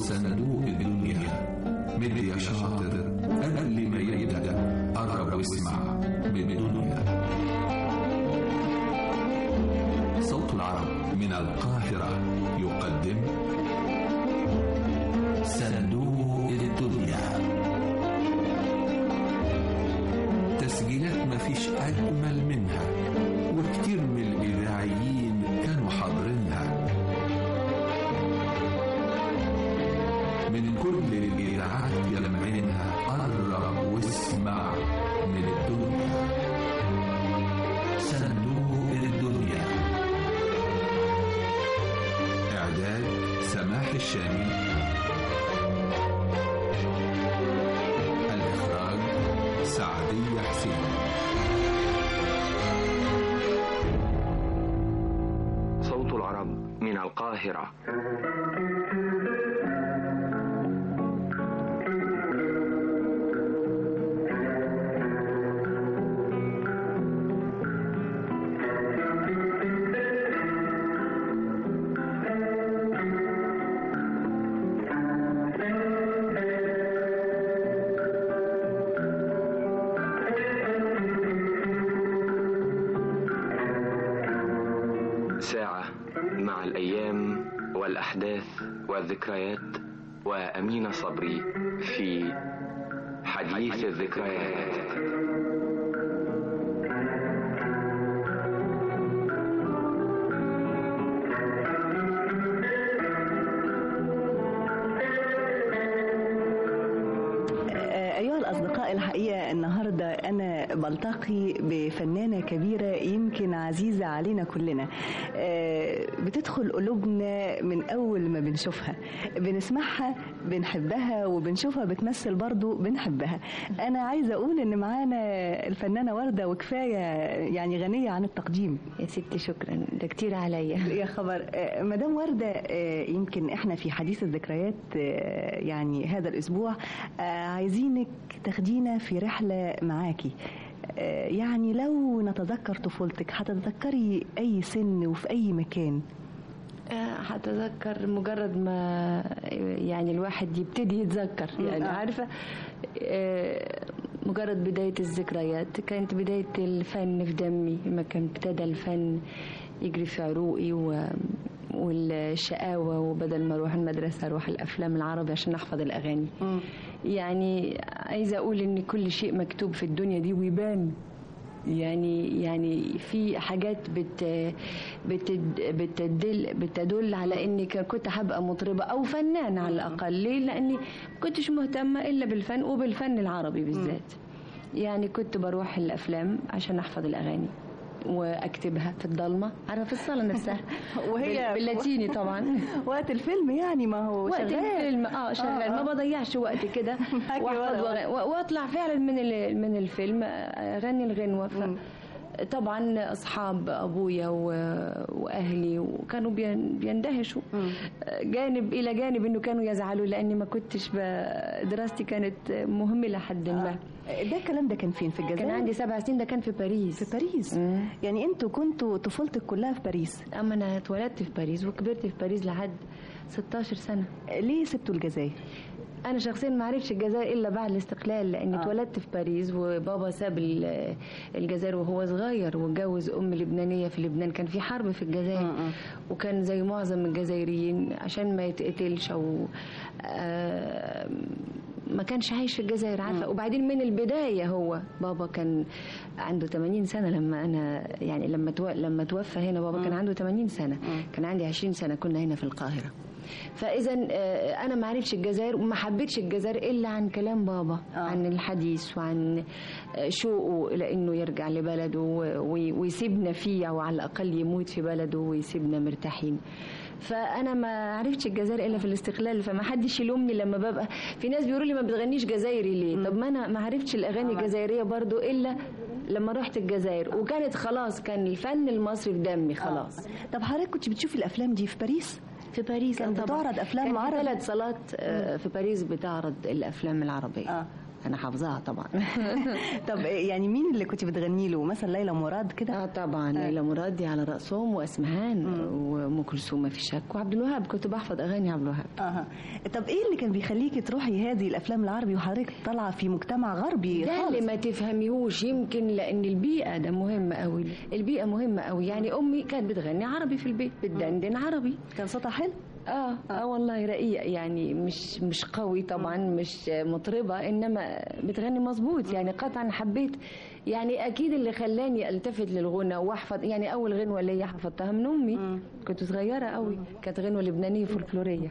صندوق الدنيا مد يا شاطر قبل ما يبدأ قرب واسمع من الدنيا صوت العرب من القاهرة يقدم صندوق الدنيا تسجيلات مفيش أجمل منها وكتير من الإذاعيين كانوا حاضرينها من كل الإذاعات يلمعينها قرب واسمع من الدنيا صندوق الدنيا إعداد سماح الشامي الإخراج سعدية حسين صوت العرب من القاهرة ساعة مع الأيام والأحداث والذكريات وأمين صبري في حديث الذكريات أيها الأصدقاء الحقيقة النهاردة أنا بلتقي بفنانة كبيرة يمكن عزيزة علينا كلنا آه، بتدخل قلوبنا من أول ما بنشوفها بنسمعها بنحبها وبنشوفها بتمثل برضو بنحبها أنا عايزة أقول إن معانا الفنانة وردة وكفاية يعني غنية عن التقديم يا ستي شكرا ده كتير عليا يا خبر آه، مدام وردة آه، يمكن احنا في حديث الذكريات آه، يعني هذا الأسبوع آه، عايزينك تاخدينا في رحلة معاكي آه، يعني لو نتذكر طفولتك هتتذكري أي سن وفي أي مكان آه، هتذكر مجرد ما يعني الواحد يبتدي يتذكر يعني آه. عارفة آه، مجرد بداية الذكريات كانت بداية الفن في دمي لما كان ابتدى الفن يجري في عروقي و والشقاوة وبدل ما أروح المدرسة أروح الأفلام العربي عشان أحفظ الأغاني يعني عايزة أقول إن كل شيء مكتوب في الدنيا دي ويبان يعني يعني في حاجات بت بتد بتدل بتدل على اني كان- كنت هبقى مطربه او فنان على الاقل ليه لاني ما كنتش مهتمه الا بالفن وبالفن العربي بالذات يعني كنت بروح الافلام عشان احفظ الاغاني واكتبها في الضلمه عارفه في الصاله نفسها وهي- بال- باللاتيني طبعا وقت الفيلم يعني ما هو وقت شغال الفيلم اه شغال آه، ما آه. بضيعش وقت كده معاكي واحفظ ورقة. وأغ- واطلع فعلا من ال- من الفيلم اغني الغنوه ف... طبعا اصحاب ابويا و... واهلي وكانوا بين... بيندهشوا جانب الى جانب انه كانوا يزعلوا لاني ما كنتش ب... دراستي كانت مهمله حد ما ده الكلام ده كان فين في الجزائر كان عندي سبع سنين ده كان في باريس في باريس مم. يعني انتوا كنتوا طفولتك كلها في باريس اما انا اتولدت في باريس وكبرت في باريس لحد 16 سنه ليه سبتوا الجزائر انا شخصيا ما عرفتش الجزائر الا بعد الاستقلال لاني آه. اتولدت في باريس وبابا ساب ال- الجزائر وهو صغير واتجوز ام لبنانيه في لبنان كان في حرب في الجزائر م-م. وكان زي معظم الجزائريين عشان ما يتقتلش او آه، ما كانش عايش في الجزائر عارفه وبعدين من البدايه هو بابا كان عنده 80 سنه لما انا يعني لما تو... لما توفى هنا بابا كان عنده 80 سنه كان عندي 20 سنه كنا هنا في القاهره فاذا آه، انا ما عرفتش الجزائر وما حبيتش الجزائر الا عن كلام بابا آه. عن الحديث وعن آه، شوقه الى انه يرجع لبلده و- وي- ويسيبنا فيه او على الاقل يموت في بلده ويسيبنا مرتاحين فانا ما عرفتش الجزائر الا في الاستقلال فما حدش يلومني لما ببقى في ناس بيقولوا لي ما بتغنيش جزائري ليه طب ما انا ما عرفتش الاغاني الجزائريه برضو الا لما رحت الجزائر وكانت خلاص كان الفن المصري في دمي خلاص طب حضرتك كنت بتشوفي الافلام دي في باريس في باريس كانت آه طبعاً. بتعرض أفلام كان عربي؟ ثلاث صالات آه، في باريس بتعرض الافلام العربيه اه انا حافظاها طبعا طب يعني مين اللي كنت بتغني له مثلا ليلى مراد كده اه طبعا ليلى مراد دي على راسهم واسمهان وام كلثوم ما في شك وعبد الوهاب كنت بحفظ اغاني عبد الوهاب اها طب ايه اللي كان بيخليكي تروحي هذه الافلام العربي وحضرتك طالعه في مجتمع غربي ده اللي خالص ما تفهميهوش يمكن لان البيئه ده مهمه قوي البيئه مهمه قوي يعني امي كانت بتغني عربي في البيت بتدندن عربي كان صوتها حلو اه اه والله رقيق يعني مش مش قوي طبعا مش مطربه انما بتغني مظبوط يعني قطعا حبيت يعني اكيد اللي خلاني التفت للغنى واحفظ يعني اول غنوه ليا حفظتها من امي كنت صغيره قوي كانت غنوه لبنانيه فولكلوريه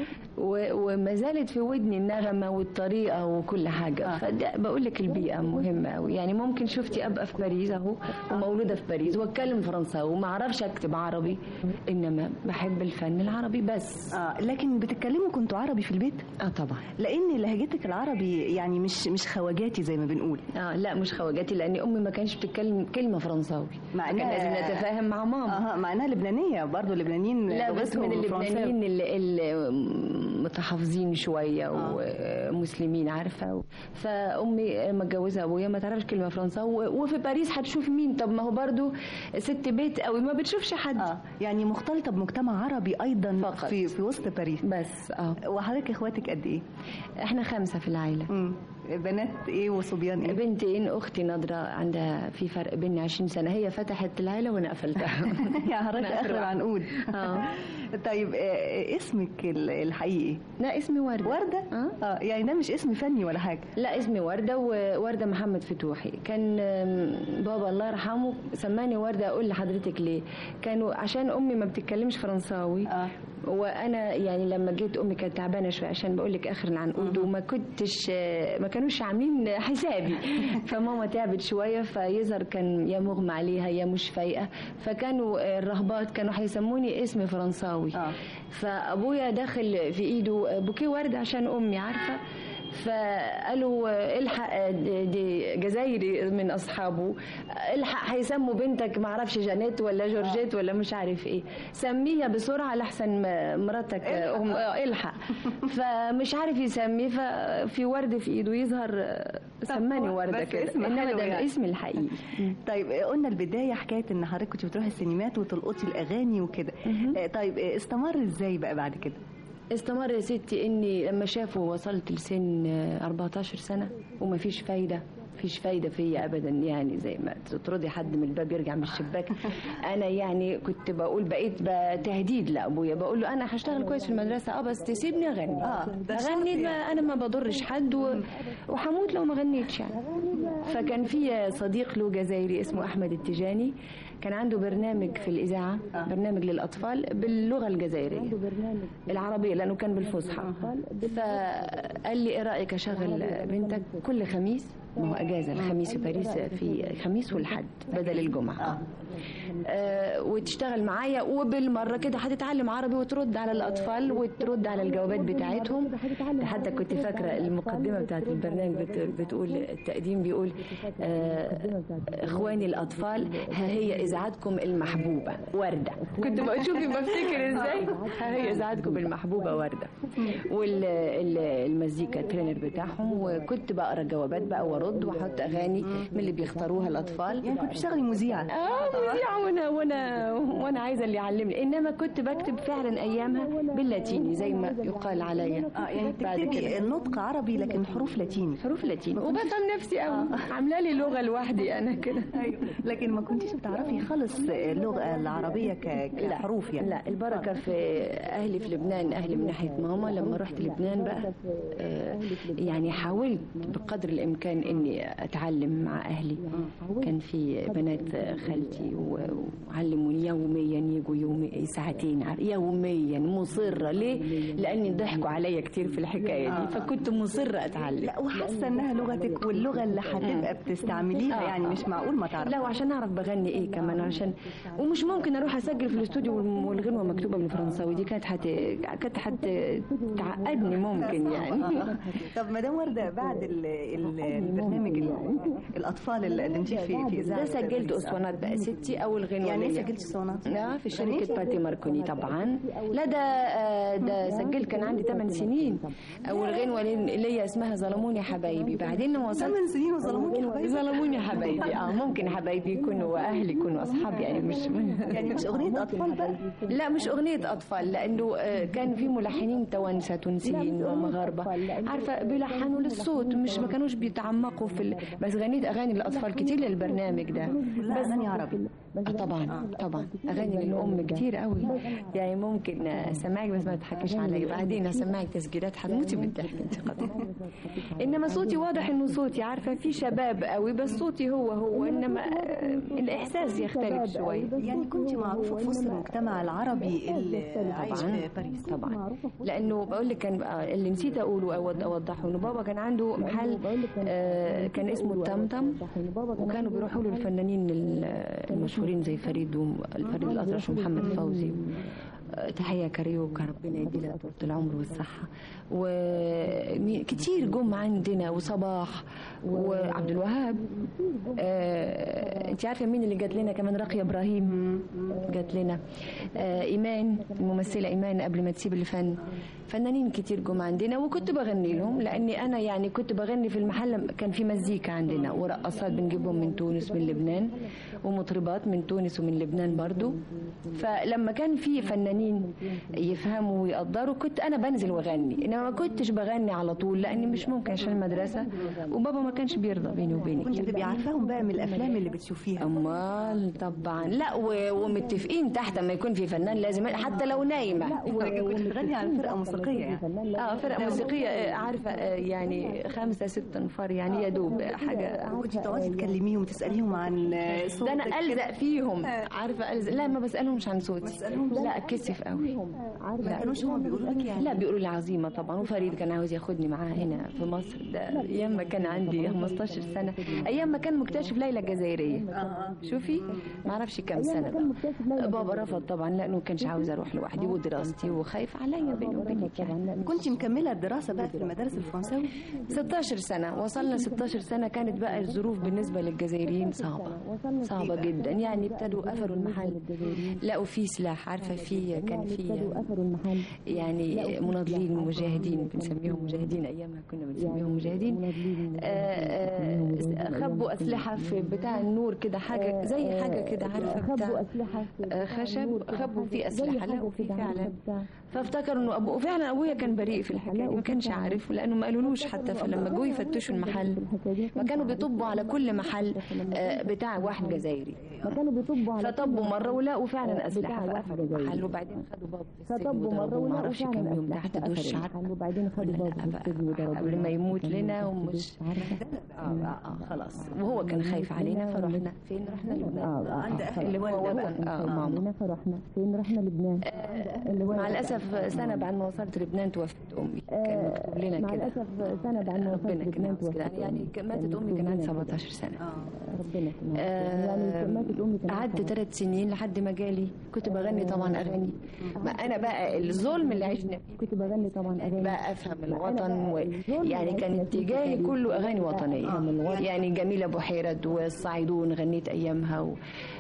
و- وما زالت في ودني النغمه والطريقه وكل حاجه فده بقول لك البيئه مهمه قوي يعني ممكن شفتي ابقى في باريس اهو ومولوده في باريس واتكلم فرنساوي وما اعرفش اكتب عربي انما بحب الفن العربي بس اه لكن بتتكلموا كنتوا عربي في البيت اه طبعا لان لهجتك العربي يعني مش مش خواجاتي زي ما بنقول اه لا مش خواجاتي لان امي ما كانش بتتكلم كلمه فرنساوي مع كان إنها- لازم نتفاهم مع ماما اها مع انها لبنانيه برضه اللبنانيين لا بس لغتهم من فرنساوي. اللبنانيين اللي, اللي متحفظين شويه ومسلمين عارفه فامي متجوزه ابويا ما تعرفش كلمه فرنساوي وفي باريس هتشوف مين طب ما هو برضو ست بيت قوي ما بتشوفش حد اه يعني مختلطه بمجتمع عربي ايضا فقط. في في وسط باريس بس اه وحضرتك اخواتك قد ايه؟ احنا خمسه في العائله مم. بنات ايه وصبيان ايه؟ بنتين اختي نضره عندها في فرق بيننا 20 سنه هي فتحت العائله وانا قفلتها يعني حضرتك أنا اخر أسرع. العنقود اه طيب آه، اسمك ال- الحقيقي لا اسمي ورده ورده؟ اه اه يعني ده مش اسم فني ولا حاجه لا اسمي وردة ووردة محمد فتوحي كان آم، بابا الله يرحمه سماني وردة أقول لحضرتك ليه كانوا عشان أمي ما بتتكلمش فرنساوي اه وانا يعني لما جيت امي كانت تعبانه شويه عشان بقول لك اخر العنقود وما كنتش آه، ما كانوش عاملين حسابي فماما تعبت شويه فيظهر كان يا مغمى عليها يا مش فايقه فكانوا آه، الرهبات كانوا هيسموني اسم فرنساوي آه. فابويا داخل في ايده بوكيه ورد عشان امي عارفه فقالوا آه، الحق آه، دي- دي جزايري من اصحابه آه، الحق هيسموا بنتك ما اعرفش جانيت ولا جورجيت ولا مش عارف ايه سميها بسرعه لحسن ما- مراتك آه، أم آه، الحق فمش عارف يسمي ففي ورد في ايده يظهر آه، سماني ورده بس كده اسم انما حلو ده يعني. اسمي الحقيقي طيب آه، قلنا البدايه حكايه ان حضرتك كنت بتروحي السينمات وتلقطي الاغاني وكده آه، طيب آه، استمر ازاي بقى بعد كده؟ استمر يا ستي اني لما شافوا وصلت لسن آه، 14 سنه وما فيش فايده فيش فايده فيا ابدا يعني زي ما تطردي حد من الباب يرجع من الشباك انا يعني كنت بقول بقيت بقى تهديد لابويا بقول له انا هشتغل كويس في المدرسه اه بس تسيبني اغني آه، ده شرط اغني يعني. ما انا ما بضرش حد و... وحموت لو ما غنيتش يعني فكان في صديق له جزائري اسمه احمد التجاني كان عنده برنامج في الاذاعه برنامج للاطفال باللغه الجزائريه العربيه لانه كان بالفصحى فقال لي ايه رايك اشغل بنتك كل خميس ما هو اجازه الخميس في باريس في خميس والحد بدل الجمعه آه وتشتغل معايا وبالمره كده هتتعلم عربي وترد على الاطفال وترد على الجوابات بتاعتهم حتى كنت فاكره المقدمه بتاعت البرنامج بت- بتقول التقديم بيقول آه اخواني الاطفال ها هي اذاعتكم المحبوبه ورده كنت بقى شوفي بفتكر ازاي ها هي اذاعتكم المحبوبه ورده والمزيكا الترينر بتاعهم وكنت بقرا جوابات بقى وارد واحط اغاني من اللي بيختاروها الاطفال يعني كنت بتشتغلي مذيعه اه مذيعة وانا وانا وانا عايزه اللي يعلمني انما كنت بكتب فعلا ايامها باللاتيني زي ما يقال عليا اه يعني بعد تكتبي كده النطق عربي لكن حروف لاتيني حروف لاتيني وبفهم نفسي قوي عامله لي لغه لوحدي انا كده ايوه لكن ما كنتيش بتعرفي خالص اللغه العربيه ك- كحروف يعني لا البركه في اهلي في لبنان اهلي من ناحيه ماما لما رحت لبنان بقى آه، يعني حاولت بقدر الامكان اني اتعلم مع اهلي كان في بنات خالتي و- وعلموني يوميا يجوا يومي ساعتين ع- يوميا مصره ليه؟ لاني ضحكوا عليا كتير في الحكايه دي فكنت مصره اتعلم لا وحاسه انها لغتك واللغه اللي هتبقى بتستعمليها آه، يعني آه. مش معقول ما تعرفي لا وعشان اعرف بغني ايه كمان عشان ومش ممكن اروح اسجل في الاستوديو والم- والغنوه مكتوبه بالفرنساوي دي كانت حت كانت حتعقدني ممكن يعني طب مدام ورده بعد ال- ال- برنامج ال- الاطفال اللي قدمتيه في في اذاعه ده سجلت باريس. اسطوانات بقى ستي او الغنوه يعني ايه ليا. سجلت اسطوانات؟ لا في غنيتي؟ شركة باتي ماركوني طبعا لا ده آه، ده سجلت كان عندي 8 سنين أول غنوة لي- ليا اسمها ظلموني حبايبي بعدين لما وصلت ثمان سنين وظلموني حبايبي ظلموني حبايبي اه ممكن حبايبي يكونوا اهلي يكونوا اصحابي يعني مش يعني مش اغنيه اطفال بقى لا مش أغنية أطفال لأنه آه، كان في ملحنين توانسة تونسيين ومغاربة عارفة بيلحنوا للصوت مش ما كانوش بيتعمقوا في ال... بس غنيت أغاني للأطفال كتير للبرنامج ده كلها اغاني عربي آه طبعا طبعا أغاني للأم كتير قوي يعني ممكن آه، أسمعك بس ما تضحكيش علي بعدين أسمعك تسجيلات هتموتي بالضحك أنت خطير إنما صوتي واضح إنه صوتي عارفة في شباب قوي بس صوتي هو هو إنما آه، الإحساس يختلف شوي يعني كنت معروفه في وسط المجتمع العربي اللي عايش طبعا في باريس طبعا لانه بقول لك كان آه، اللي نسيت اقوله او اوضحه انه بابا كان عنده محل آه، كان اسمه التمتم وكانوا بيروحوا له الفنانين ال- المشهورين زي فريد وم- فريد الاطرش ومحمد فوزي آه، تحية كاريوكا ربنا يديلها طول العمر والصحة وكتير جم عندنا وصباح وعبد الوهاب آه، انت عارفة مين اللي جات لنا كمان راقية ابراهيم جات لنا آه، ايمان الممثلة ايمان قبل ما تسيب الفن فنانين كتير جم عندنا وكنت بغني لهم لاني انا يعني كنت بغني في المحل كان في مزيكا عندنا ورقصات بنجيبهم من تونس من لبنان ومطربات من تونس ومن لبنان برضو فلما كان في فنانين يفهموا ويقدروا كنت انا بنزل واغني انما ما كنتش بغني على طول لاني مش ممكن عشان المدرسه وبابا ما كانش بيرضى بيني وبينك كنت بتبقي عارفاهم بقى من الافلام اللي بتشوفيها امال طبعا لا و- ومتفقين تحت ما يكون في فنان لازم حتى لو نايمه كنت بتغني على فرقه موسيقيه يعني اه فرقه موسيقيه آه، عارفه آه، يعني خمسه ست انفار يعني يا دوب حاجه كنت تقعدي تكلميهم وتساليهم عن ده صوتك انا الزق فيهم عارفه الزق لا ما بسالهمش عن صوتي لا اتكسف قوي ما كانوش هم بيقولوا لك يعني لا بيقولوا لي عظيمه طبعا وفريد كان عاوز ياخدني معاه هنا في مصر ده ايام ما كان عندي 15 سنه ايام ما كان مكتشف ليلى الجزائريه شوفي ما اعرفش كام سنه بقى. بابا رفض طبعا لانه ما كانش عاوز اروح لوحدي ودراستي وخايف عليا بيني وبينك يعني كنت مكمله الدراسه بقى في المدارس الفرنساوي 16 سنة وصلنا 16 سنة كانت بقى الظروف بالنسبة للجزائريين صعبة صعبة جدا يعني ابتدوا قفلوا المحل لقوا فيه سلاح عارفة في كان في يعني مناضلين مجاهدين بنسميهم مجاهدين أيامها كنا بنسميهم مجاهدين آه، آه، خبوا أسلحة في بتاع النور كده حاجة زي حاجة كده عارفة بتاع آه، خشب خبوا فيه أسلحة لقوا فيه فعلا فافتكروا انه ابوه وفعلا ابويا كان بريء في الحكايه دي ما كانش عارف لانه ما قالولوش حتى فلما جو يفتشوا المحل ما كانوا بيطبوا على كل محل آه، بتاع واحد جزائري فطبوا مره ولقوا فعلا اسلحه فقفلوا المحل وبعدين خدوا بابا في السجن وضربوه ما اعرفش كم يوم تحت دش عارفه وبعدين خدوا بابا في السجن وضربوه قبل ما يموت لنا ومش آه, آه, اه خلاص وهو كان خايف علينا فرحنا فين رحنا لبنان عند اهل اللي هو وطن اه ماما علينا فرحنا فين رحنا لبنان مع الاسف سنه بعد ما وصلت لبنان توفت امي كان مكتوب لنا مع كده الاسف سنه بعد ما وصلت ربنا كان لبنان عاوز كده توفت يعني كان- ماتت امي كان عندي 17 سنه ربنا كان آه، يعني ماتت امي كان قعدت ثلاث سنين لحد ما جالي كنت بغني طبعا اغاني ما انا بقى الظلم اللي عشنا فيه كنت بغني طبعا اغاني بقى افهم الوطن و... يعني كان اتجاهي كله اغاني وطنيه يعني جميله بحيرد والصعيدون غنيت ايامها و...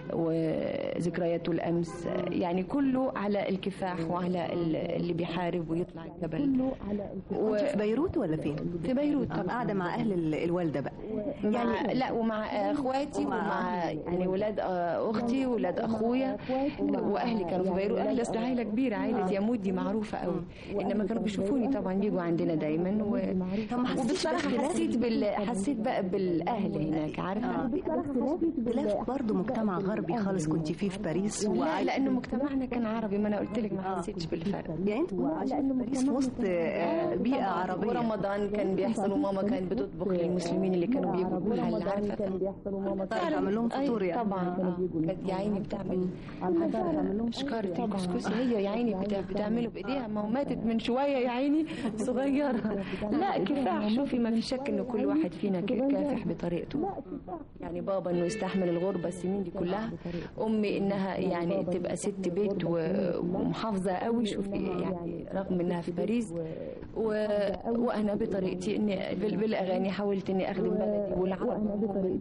وذكريات الامس يعني كله على الكفاح وعلى ال- اللي بيحارب ويطلع الجبل كنت في بيروت ولا فين؟ في بيروت طب طبعا قاعده مع اهل ال- الوالده بقى مع لا ومع اخواتي ومع يعني ولاد آه، اختي ولاد اخويا واهلي كانوا في بيروت اهلي اصل عائله كبيره عائله يمود دي معروفه قوي انما كانوا بيشوفوني طبعا بيجوا عندنا دايما و... طب ما حسيتش وبصراحه باختلاف؟ حسيت بال حسيت بقى بالاهل هناك عارفه اختلاف برضه مجتمع غربي خالص كنت فيه في باريس لا وعايشة- لانه مجتمعنا كان عربي ما انا قلت لك ما حسيتش بالفرق يعني انت كنت عايشة في باريس في وسط آه، بيئه عربيه ورمضان كان بيحصل وماما كانت بتطبخ للمسلمين اللي كانوا بيجوا المحل عارفه كان بيحصل وماما تعرف تعمل لهم فطور أي يعني طبعا آه. كانت يا عيني بتعمل شكارتي كسكسي بس هي يا عيني بتا- بتعمله بايديها ما هو ماتت من شويه يا عيني صغيره لا كفاح شوفي ما في شك انه كل واحد فينا ك- كافح بطريقته يعني بابا انه يستحمل الغربه السنين دي كلها امي انها يعني تبقى ست بيت و- ومحافظه قوي شوفي يعني رغم انها في باريس و... وانا بطريقتي اني بال- بالاغاني حاولت اني اخدم بلدي والعرب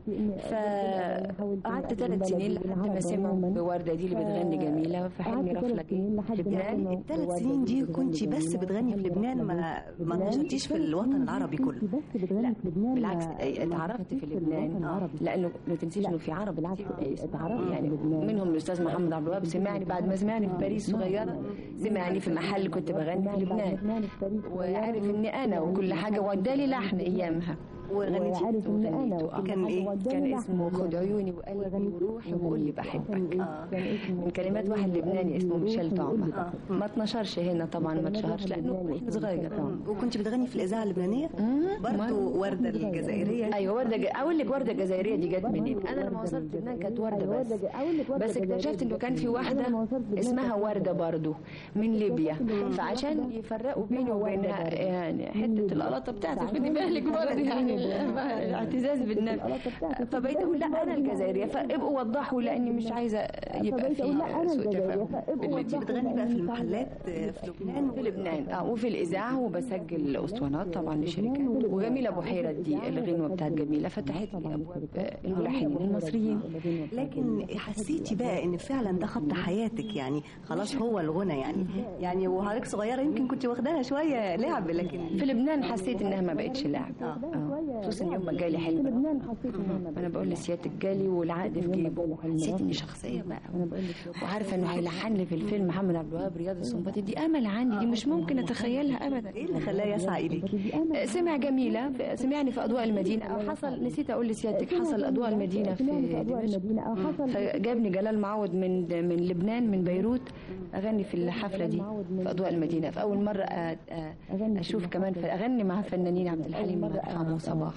فقعدت ثلاث سنين لحد ما سمعوا بورده دي اللي بتغني جميله فحلمي رفله جه لبنان الثلاث سنين دي كنت بس بتغني في لبنان ما ما انتشرتيش في الوطن العربي كله لا بالعكس اتعرفت في لبنان لانه ما تنسيش انه في عرب بالعكس يعني منهم الاستاذ محمد عبد الوهاب سمعني بعد ما سمعني في باريس صغيره سمعني في محل كنت بغني في لبنان وعرف اني انا وكل حاجه وادالي لحن ايامها وغنيتي وغنيته كان ايه؟ كان اسمه خد عيوني وقلبي وروحي وقول لي بحبك من كلمات واحد لبناني اسمه ميشيل طعمة ما اتنشرش هنا طبعا ما اتشهرش لانه احنا صغير وكنت بتغني في الاذاعه اللبنانيه برضه ورده الجزائريه ايوه ورده ج... اقول لك ورده جزائريه دي جت منين انا لما وصلت لبنان كانت ورده بس بس اكتشفت انه كان في واحده اسمها ورده برضو من ليبيا فعشان يفرقوا بيني وبينها يعني حته القلطه بتاعتي خدي بالك برضه يعني الاعتزاز بالنفس فبقيت اقول لا انا الجزائريه فابقوا وضحوا لاني مش عايزه يبقى في سوء تفاهم كنت بتغني بقى في المحلات في لبنان في لبنان اه وفي الاذاعه وبسجل اسطوانات طبعا لشركات وجميله بحيره دي الغنوه بتاعت جميله فتحت لي ابواب الملحنين المصريين لكن حسيتي بقى ان فعلا ده خط حياتك يعني خلاص هو الغنى يعني يعني وحضرتك صغيره يمكن كنت واخداها شويه لعب لكن في لبنان حسيت انها ما بقتش لعب آه. خصوصا يوم ما جالي حلم انا بقول لسيادتك جالي والعقد في جيبه حسيت اني شخصيه بقى وعارفه انه هيلحن لي في الفيلم محمد عبد الوهاب رياض السنباطي دي امل عندي دي مش ممكن اتخيلها ابدا ايه اللي خلاه يسعى اليكي سمع جميله في- سمعني في اضواء المدينه او حصل نسيت اقول لسيادتك حصل اضواء المدينه في دمشق فجابني جلال معوض من من لبنان من بيروت اغني في الحفله دي في اضواء المدينه في اول مره أ- أ- اشوف كمان في اغني مع فنانين عبد الحليم الله يرحمه صباح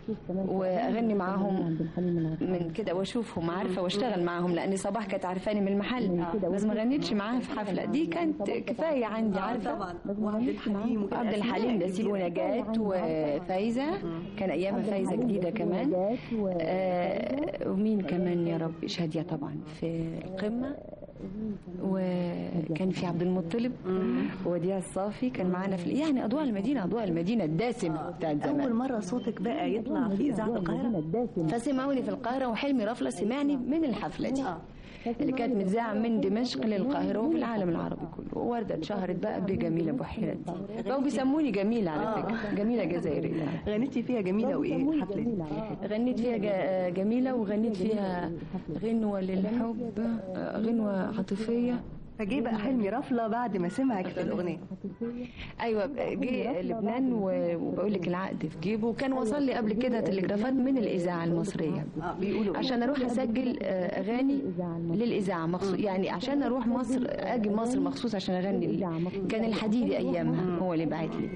واغني معاهم من كده واشوفهم عارفه واشتغل معاهم لاني صباح كانت عارفاني من المحل بس ما غنيتش معاها في حفله دي كانت كفايه عندي عارفه طبعا وعبد الحليم وكده عبد الحليم ده سيب ونجاة وفايزة كان أيامها فايزة جديدة كمان آه ومين كمان يا رب شادية طبعا في القمة وكان في عبد المطلب وديع الصافي كان معانا في يعني أضواء المدينة أضواء المدينة الدسمة بتاعت زمان اول مره صوتك بقى يطلع في اذاعه القاهره فسمعوني في القاهرة وحلمي رفلة سمعني من الحفلة دي اللي كانت متذاعة من دمشق للقاهرة وفي العالم العربي كله ووردة اتشهرت بقى بجميلة بحيرة دي بقوا بيسموني جميلة على فكرة جميلة جزائرية غنيتي فيها جميله وايه الحفله دي غنيت فيها ج- جميلة وغنيت فيها غنوة للحب آه، غنوة عاطفية فجه بقى حلمي رفله بعد ما سمعك في الاغنيه ايوه جه لبنان و- وبقول لك العقد في جيبه وكان وصل لي قبل كده تلجرافات من الاذاعه المصريه اه بيقولوا عشان اروح اسجل آه، اغاني للاذاعه مخصوص يعني عشان اروح مصر اجي مصر مخصوص عشان اغني ال- كان الحديدي ايامها هو اللي بعت لي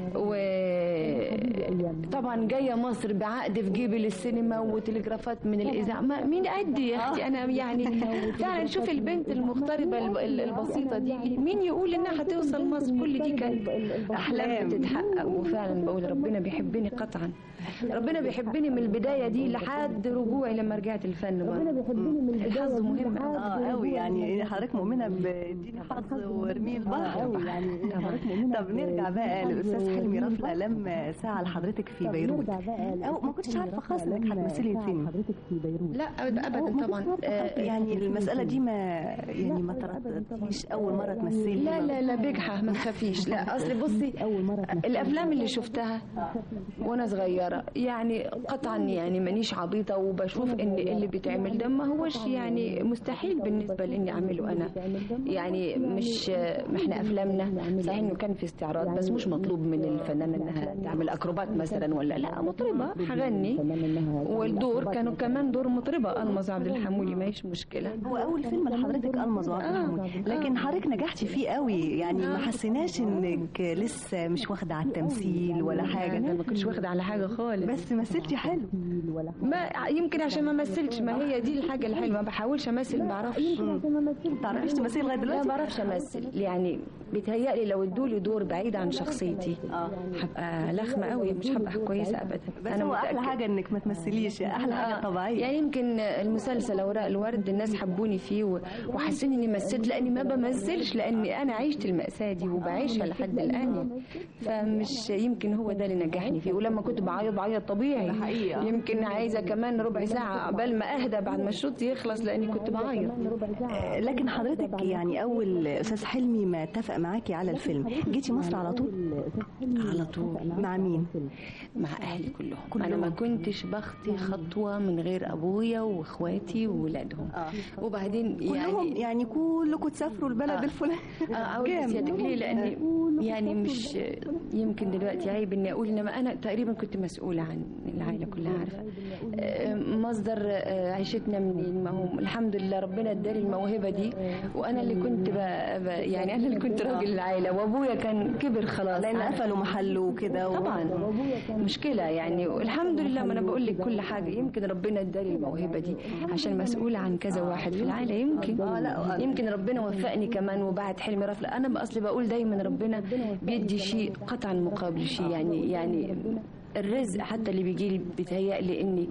وطبعا جايه مصر بعقد في جيبي للسينما وتلجرافات من الاذاعه ما مين قدي يا اختي انا يعني فعلا شوف البنت المغتربه ال- ال- البسيطه دي مين يقول انها هتوصل مصر كل دي كانت احلام بتتحقق وفعلا بقول ربنا بيحبني قطعا ربنا بيحبني من البدايه دي لحد رجوعي لما رجعت الفن ربنا بيحبني من الحظ مهم أوي. اه قوي يعني حضرتك مؤمنه باديني حظ وارميه البحر طب نرجع بقى للاستاذ حلمي رفله لما سعى لحضرتك في بيروت او ما كنتش عارفه خالص انك هتمثلي الفيلم لا ابدا ابدا طبعا آه، يعني المساله دي ما يعني ما ترددتيش اول مره تمثلي لا لا لا بجحة ما تخافيش لا اصل بصي الافلام اللي شفتها وانا صغيره يعني قطعا يعني مانيش عبيطه وبشوف ان اللي بيتعمل ده ما هوش يعني مستحيل بالنسبه لاني اعمله انا يعني مش ما احنا افلامنا صحيح انه كان في استعراض بس مش مطلوب من الفنانه انها تعمل اكروبات مثلا ولا لا مطربه هغني والدور كانوا كمان دور مطربه المز عبد الحمولي ما هيش مشكله هو اول فيلم لحضرتك المز وعبد اه الحمولي لكن حضرتك نجحتي فيه قوي يعني ما حسيناش انك لسه مش واخده على التمثيل ولا حاجه حاجه ما كنتش واخده على حاجه خالص بس مثلتي حلو ما يمكن عشان ما مثلش ما هي دي الحاجه الحلوه ما بحاولش امثل ما بعرفش ما تعرفيش تمثلي لغايه لا دلوقتي ما بعرفش امثل يعني بيتهيألي لو ادولي دور بعيد عن شخصيتي هبقى لخمه قوي مش هبقى كويسه ابدا بس هو احلى متأكدة. حاجه انك ما تمثليش احلى حاجه آه. طبيعيه يعني يمكن المسلسل اوراق الورد الناس حبوني فيه و- وحسوني اني مثلت لاني ما بمثلش لاني انا عشت المأساة دي وبعيشها لحد الان يعني فمش يمكن هو ده اللي نجحني فيه ولما كنت بعيط بعيط طبيعي حقيقة. يمكن عايزه كمان ربع ساعه قبل ما اهدى بعد ما الشوط يخلص لاني كنت بعيط آه، لكن حضرتك يعني اول استاذ حلمي ما اتفق معاكي على الفيلم جيتي مصر على طول على طول مع مين مع اهلي كلهم, كلهم. انا ما كنتش بخطي خطوه من غير ابويا واخواتي وولادهم آه. وبعدين كلهم يعني يعني كلكم تسافروا البلد آه. الفلاني اه اقول جامد. لسيادتك ليه لاني يعني مش يمكن دلوقتي عيب اني اقول انما انا تقريبا كنت مسؤوله عن العائله كلها عارفه آه، مصدر آه، عيشتنا منين ما هو الحمد لله ربنا اداني الموهبه دي وانا اللي كنت ب... ب... يعني انا اللي كنت راجل العائله وابويا كان كبر خلاص لان عارفة. قفلوا محله وكده و... طبعا مشكلة يعني والحمد لله ما انا بقول لك كل حاجة يمكن ربنا اداني الموهبة دي عشان مسؤولة عن كذا واحد في العائلة يمكن آه، لا، آه. يمكن ربنا وفقني كمان وبعد حلمي رفل انا اصلي بقول دايما ربنا بيدي شيء قطعا مقابل شيء يعني يعني الرزق حتى اللي بيجي لي بيتهيألي اني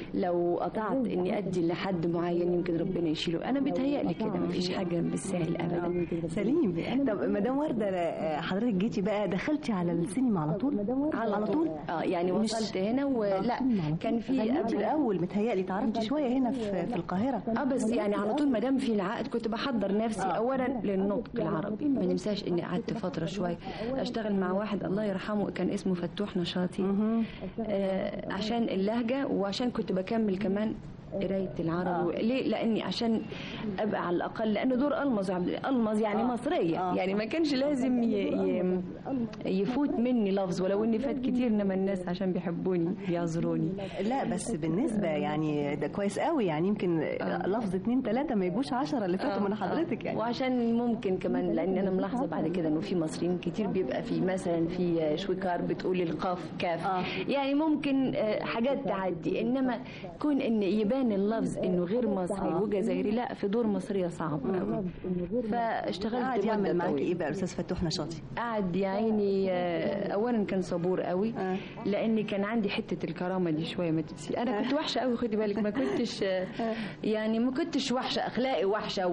لو قطعت اني ادي لحد معين يمكن ربنا يشيله انا بيتهيألي كده مفيش حاجة بالسهل ابدا سليم طب مدام ورده آه، حضرتك جيتي بقى دخلتي على السينما على طول على طول اه يعني وصلت هنا ولا كان في غنيتي قبل الاول متهيألي تعرفتي شويه هنا في, في القاهره اه بس يعني على طول ما دام في العقد كنت بحضر نفسي اولا للنطق العربي ما ننساش اني قعدت فتره شويه اشتغل مع واحد الله يرحمه كان اسمه فتوح نشاطي آه عشان اللهجه وعشان كنت بكمل كمان قرايه العربي ليه لاني عشان ابقى على الاقل لانه دور المز عبد المز يعني مصريه يعني ما كانش لازم ي... ي... يفوت مني لفظ ولو اني فات كتير انما الناس عشان بيحبوني بيعذروني لا بس بالنسبه يعني ده كويس قوي يعني يمكن لفظ اتنين تلاته ما يجوش عشرة اللي فاتوا من حضرتك يعني وعشان ممكن كمان لان انا ملاحظه بعد كده انه في مصريين كتير بيبقى في مثلا في شويكار بتقول القاف كاف آه. يعني ممكن آه، حاجات تعدي انما كون ان يبان اللفظ انه غير مصري وجزائري لا في دور مصريه صعب قوي فاشتغلت قاعد مدة يعمل معاكي طويلة. ايه بقى الاستاذ فتوح نشاطي قعد يا عيني آه، اولا كان صبور قوي آه. لاني كان عندي حته الكرامه دي شويه ما تنسي انا كنت وحشه قوي خدي بالك ما كنتش آه، يعني ما كنتش وحشه اخلاقي وحشه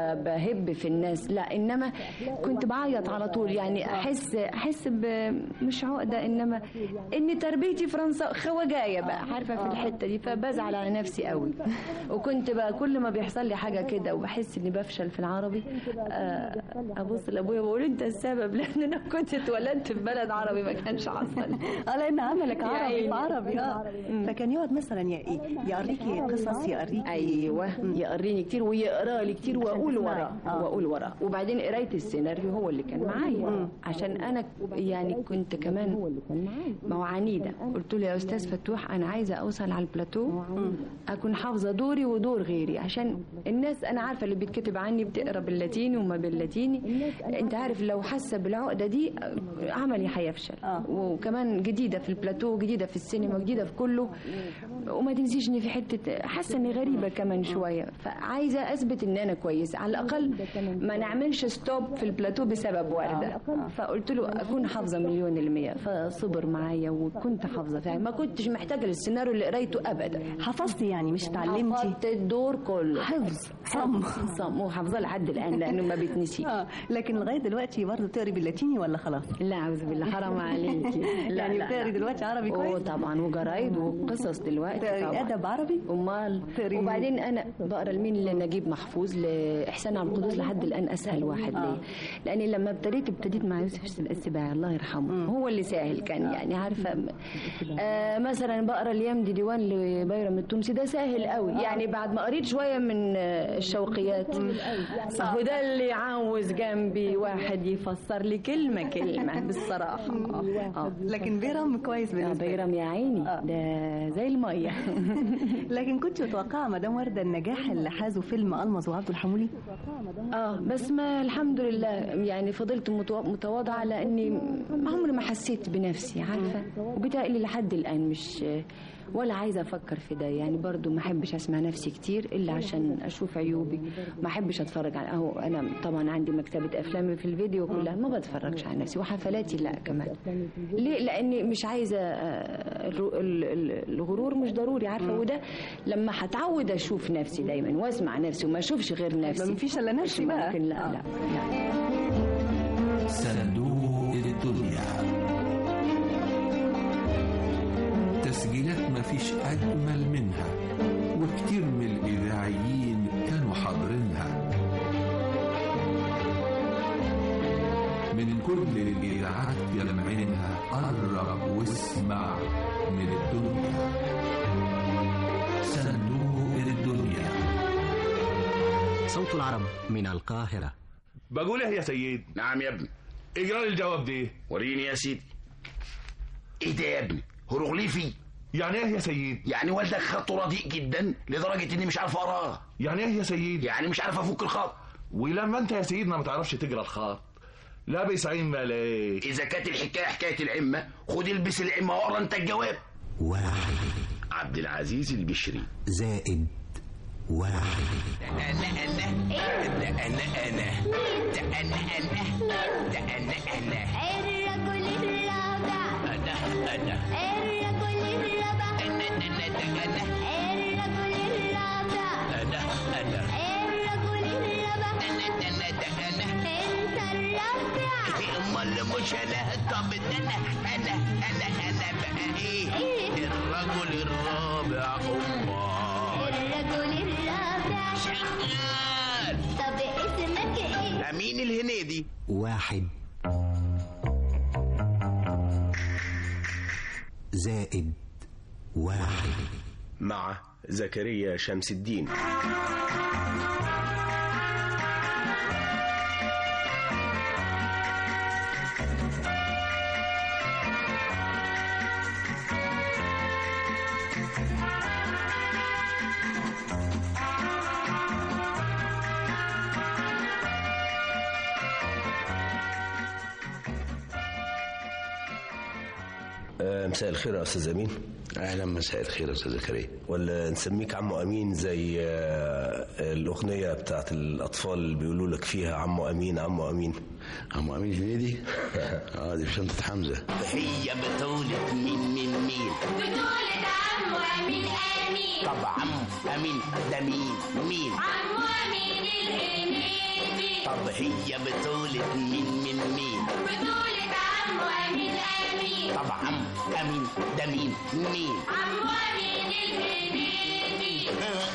وبهب في الناس لا انما كنت بعيط على طول يعني احس احس ب- مش عقده انما ان تربيتي فرنسا خواجايه بقى عارفه في الحته دي فبزعل على نفسي قوي وكنت بقى كل ما بيحصل لي حاجه كده وبحس اني بفشل في العربي آه، ابص لابويا بقول انت السبب لان انا كنت اتولدت في بلد عربي ما كانش حصل اه لان عملك يا عربي عيني. في عربي اه فكان يقعد مثلا ي- يقريكي قصص يقريكي ايوه يقريني كتير ويقرا لي كتير واقول تسمعي. وراه آه. واقول وراه وبعدين قرايه السيناريو هو اللي كان معايا عشان انا يعني كنت كمان ما هو عنيده قلت له يا استاذ فتوح انا عايزه اوصل على البلاتو اكون حافظه دوري ودور غيري عشان الناس انا عارفه اللي بيتكتب عني بتقرا باللاتيني وما باللاتيني انت عارف لو حاسه بالعقده دي عملي هيفشل آه. وكمان جديده في البلاتو جديده في السينما جديده في كله وما تنسيش اني في حته حاسه اني غريبه كمان شويه فعايزه اثبت ان انا كويسه على الاقل ما نعملش ستوب في البلاتو بسبب ورده فقلت له اكون حافظه مليون المية فصبر معايا وكنت حافظه فعلا ما كنتش محتاجه للسيناريو اللي قريته ابدا حفظتي يعني مش اتعلمتي حفظت الدور كله حفظ صم صم وحافظاه لحد الان لانه ما بيتنسيش اه لكن لغايه دلوقتي برضه بتقري باللاتيني ولا خلاص لا اعوذ بالله حرام عليكي لا يعني لا بتقري لا. دلوقتي عربي أوه كويس طبعا وجرايد وقصص دلوقتي تقري طبعا ادب عربي امال تقري مين؟ وبعدين انا بقرا لمين لنجيب محفوظ لاحسان عبد القدوس لحد الان اسهل واحد ليا لاني لما ابتديت ابتديت مع يوسف السباعي الله يرحمه هو اللي سهل كان يعني عارفه آه مثلا بقرا اليوم دي ديوان لبيرم التونسي ده سهل سهل قوي يعني بعد ما قريت شويه من آه، الشوقيات هو ده اللي عاوز جنبي واحد يفسر لي كلمه كلمه بالصراحه آه. آه. لكن بيرم كويس يا بالنسبه لي. بيرم يا عيني ده زي الميه لكن كنت متوقعه مدام ورده النجاح اللي حازه فيلم المظ وعبد الحمولي اه بس ما الحمد لله يعني فضلت متو- متواضعه لاني عمري ما حسيت بنفسي عارفه وبتقلي لحد الان مش ولا عايزه افكر في ده يعني برضو ما احبش اسمع نفسي كتير الا عشان اشوف عيوبي ما احبش اتفرج على اهو انا طبعا عندي مكتبه افلامي في الفيديو كلها ما بتفرجش على نفسي وحفلاتي لا كمان ليه لاني مش عايزه آه، الر- ال- ال- الغرور مش ضروري عارفه وده لما هتعود اشوف نفسي دايما واسمع نفسي وما اشوفش غير نفسي ما فيش الا نفسي مش بقى ممكن لا لا, لا. صندوق الدنيا تسجيلات ما فيش أجمل منها وكتير من الإذاعيين كانوا حاضرينها من كل الإذاعات جمعينها قرب واسمع من الدنيا صندوق الدنيا صوت العرب من القاهرة بقول ايه يا سيد نعم يا ابني اقرا لي الجواب دي وريني يا سيدي ايه ده يا ابني هيروغليفي يعني ايه يا سيد يعني والدك خطه رديء جدا لدرجه اني مش عارف اقراه يعني ايه يا سيد يعني مش عارف افك الخط ولما انت يا سيدنا ما تعرفش تقرا الخط لابس عين ملاك اذا كانت الحكايه حكايه العمه خد البس العمه واقرا انت الجواب واحد عبد العزيز البشري زائد واحد انا انا ده انا انا ده انا انا ده انا انا الرجل الرابع انا انا الرجل الرابع انا انا ده انا الرجل الرابع انا انا الرجل الرابع انا انا ده انا انت الرابع امال مش انا طب ده انا انا انا انا بقى ايه الرجل الرابع امال الرجل الرابع شغال طب اسمك ايه امين الهنيدي واحد زائد واحد مع زكريا شمس الدين آه، مساء الخير يا استاذ امين اهلا مساء الخير يا استاذ زكريا ولا نسميك عمو امين زي آه، الاغنيه بتاعت الاطفال اللي بيقولوا لك فيها عمو امين عمو امين عمو امين هنيدي اه دي في شنطه حمزه هي بطولة مين مين مين بطولة عمو أمين أمين طب عم امين ده مين مين عمو أمين الهنيدي طب هي بطولة مين مين مين بطولة عمو أمين أمين طب عم امين ده مين مين عمو أمين الهنيدي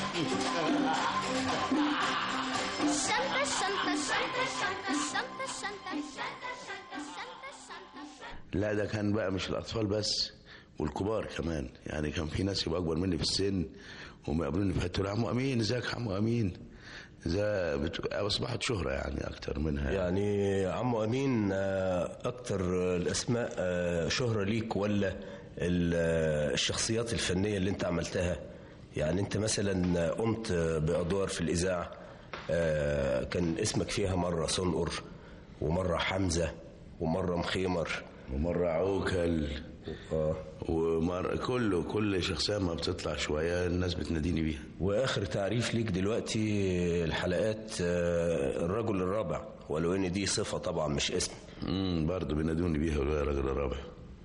الشنطة الشنطة الشنطة الشنطة الشنطة الشنطة الشنطة الشنطة الشنطة الشنطة لا ده كان بقى مش الاطفال بس والكبار كمان يعني كان في ناس يبقى اكبر مني في السن وما يقابلوني في حته عمو امين ازيك يا عمو امين ده بت... اصبحت شهره يعني اكتر منها يعني عمو امين آه، اكتر الاسماء آه، شهره ليك ولا ال- آه، الشخصيات الفنيه اللي انت عملتها يعني انت مثلا قمت بادوار في الاذاعه آه، كان اسمك فيها مره صنقر ومره حمزه ومره مخيمر ومره عوكل اه ومر كله كل شخصيه ما بتطلع شويه الناس بتناديني بيها واخر تعريف ليك دلوقتي الحلقات آه، الرجل الرابع ولو ان دي صفه طبعا مش اسم امم برضه بينادوني بيها يا راجل الرابع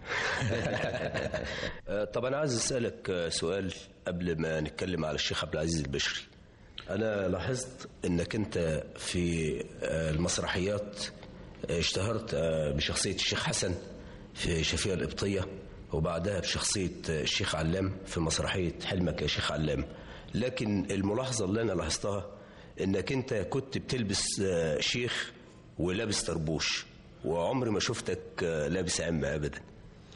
آه، طب انا عايز اسالك آه، سؤال قبل ما نتكلم على الشيخ عبد العزيز البشري انا لاحظت انك انت في آه، المسرحيات آه، اشتهرت آه، بشخصيه الشيخ حسن في شفيع القبطيه وبعدها بشخصيه آه، الشيخ علام في مسرحيه حلمك يا شيخ علام لكن الملاحظه اللي انا لاحظتها انك انت كنت بتلبس آه، شيخ ولابس طربوش وعمري ما شفتك آه، لابس عمه ابدا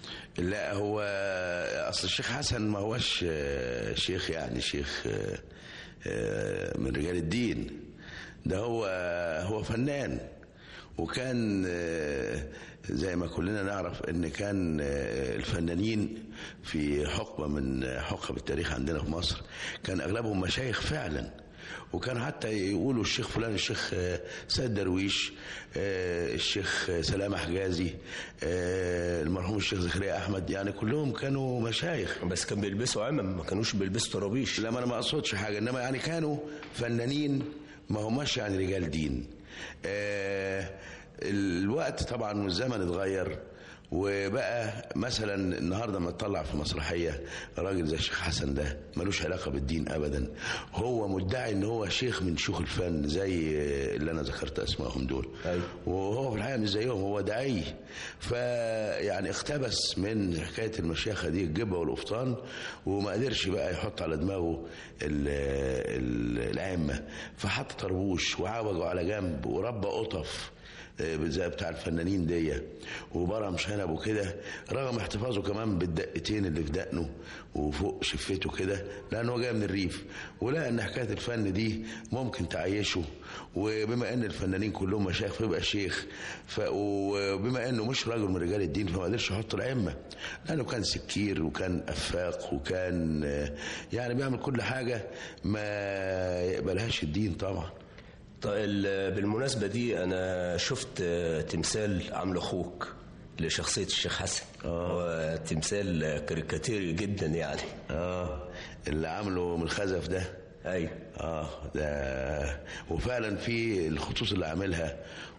لا هو اصل الشيخ حسن ما هوش آه، شيخ يعني شيخ آه، آه، من رجال الدين ده هو هو فنان وكان آه، زي ما كلنا نعرف ان كان آه، الفنانين في حقبه من حقب التاريخ عندنا في مصر كان اغلبهم مشايخ فعلا وكان حتى يقولوا الشيخ فلان الشيخ آه، سيد درويش آه، الشيخ سلام حجازي آه، المرحوم الشيخ زكريا احمد يعني كلهم كانوا مشايخ بس كان بيلبسوا عمم ما كانوش بيلبسوا طرابيش لا ما انا ما اقصدش حاجه انما يعني كانوا فنانين ما هماش يعني رجال دين آه الوقت طبعا والزمن اتغير وبقى مثلا النهارده لما تطلع في مسرحيه راجل زي الشيخ حسن ده ملوش علاقه بالدين ابدا هو مدعي ان هو شيخ من شيوخ الفن زي اللي انا ذكرت اسمائهم دول وهو في الحقيقه مش زيهم هو داعي فيعني اقتبس من حكايه المشيخه دي الجبه والقفطان وما قدرش بقى يحط على دماغه ال- ال- الائمه فحط طربوش وعوجه على جنب وربى قطف آه، زي بتاع الفنانين دي وبرم شنب وكده رغم احتفاظه كمان بالدقتين اللي في دقنه وفوق شفته كده لانه جاي من الريف ولقى ان حكايه الفن دي ممكن تعيشه وبما ان الفنانين كلهم مشايخ فيبقى شيخ ف وبما انه مش راجل من رجال الدين فما قدرش يحط الائمه لانه كان سكير وكان افاق وكان آه، يعني بيعمل كل حاجه ما يقبلهاش الدين طبعا طيب ال- بالمناسبة دي أنا شفت آه، تمثال عامل أخوك لشخصية الشيخ حسن هو تمثال كاريكاتيري جدا يعني اه اللي عامله من الخزف ده ايوه اه ده وفعلا في الخطوط اللي عاملها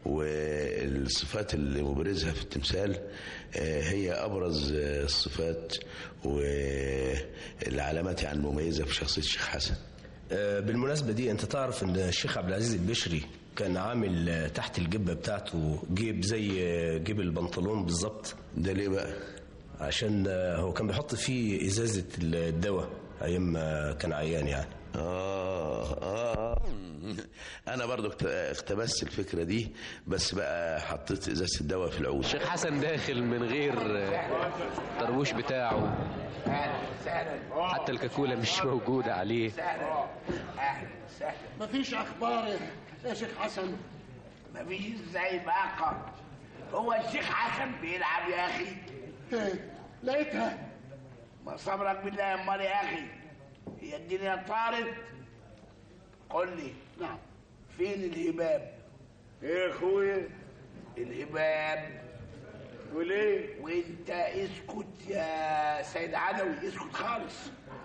والصفات اللي مبرزها في التمثال آه، هي ابرز آه، الصفات والعلامات يعني المميزه في شخصيه الشيخ حسن آه، بالمناسبة دي أنت تعرف إن الشيخ عبد العزيز البشري كان عامل آه، تحت الجبة بتاعته جيب زي آه، جيب البنطلون بالظبط ده ليه بقى؟ عشان آه، هو كان بيحط فيه إزازة الدواء أيام ما كان عيان يعني آه آه أنا برضو اكت- اقتبست الفكرة دي بس بقى حطيت إزازة الدواء في العود الشيخ حسن داخل من غير الطربوش بتاعه حتى الكاكولا مش موجودة عليه مفيش اخبار يا- يا شيخ حسن مفيش زي باقة هو الشيخ حسن بيلعب يا اخي لقيتها ما صبرك بالله يا امال يا اخي هي الدنيا طارت قل لي نعم فين الهباب ايه يا اخويا الهباب وليه وانت اسكت يا سيد عدوي اسكت خالص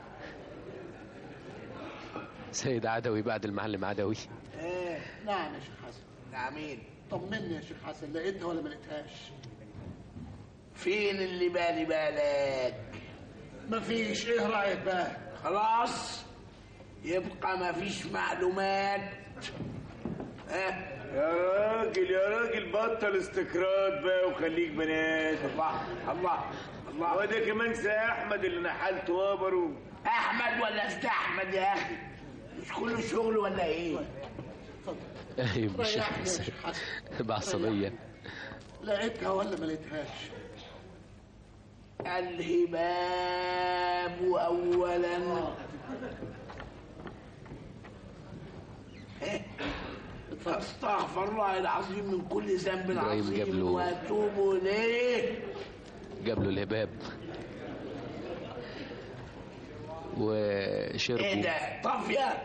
سيد عدوي بعد المعلم عدوي ايه نعم يا شيخ حسن نعمين طمني يا شيخ حسن لقيتها ولا ما لقيتهاش فين اللي بالي بالك مفيش ايه رايك بقى خلاص يبقى مفيش معلومات ها يا راجل يا راجل بطل استكراد بقى وخليك بنات الله الله الله وده كمان سي احمد اللي نحلت وابره احمد ولا استحمد يا اخي مش كله شغل ولا ايه ايوه مش ريحني يا شيخ حسن بعصبية لقيتها ولا ما لقيتهاش الهباب اولا إيه؟ استغفر الله العظيم من كل ذنب إبراهيم عظيم جاب له- واتوب اليه جاب له الهباب ايه وشربوا ده طافيه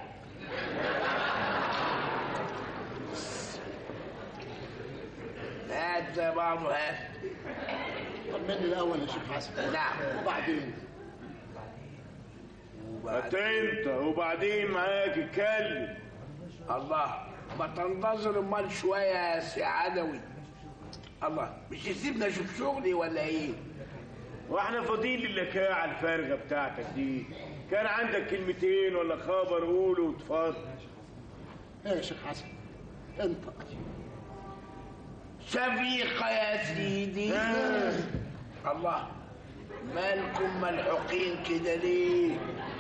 هات زي بعضه هات طمني الاول يا شيخ حسن نعم وبعدين حتى انت وبعدين معاك اتكلم الله ما تنتظر امال شويه يا سي عدوي الله مش تسيبنا اشوف شغلي ولا ايه واحنا فاضيين للكاعة الفارغة بتاعتك دي كان عندك كلمتين ولا خبر قوله وتفضل ايه يا شيخ حسن انت شفيقة يا سيدي الله مالكم ملحوقين كده ليه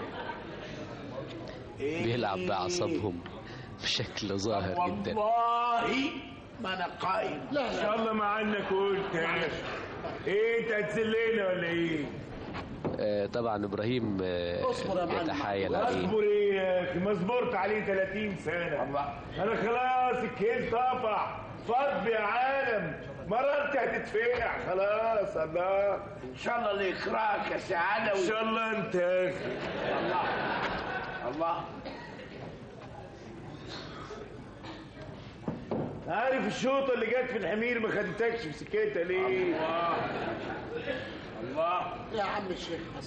إيه؟ بيلعب بأعصابهم بشكل ظاهر جدا والله ما انا قايم ان شاء الله ما عنك قلت ايه انت هتذلنا ولا ايه آه، طبعا ابراهيم آه، اصبر يا معلم. يتحايل عليه اصبر ايه يا اخي ما صبرت عليه 30 سنه انا خلاص الكيل طفع فض يا عالم مررت هتدفع خلاص الله ان شاء الله اللي يكرهك يا سعاده ان شاء الله انت يا اخي الله الله عارف الشوطه اللي جت في الحمير ما خدتكش في سكتها ليه الله الله يا عم الشيخ حسن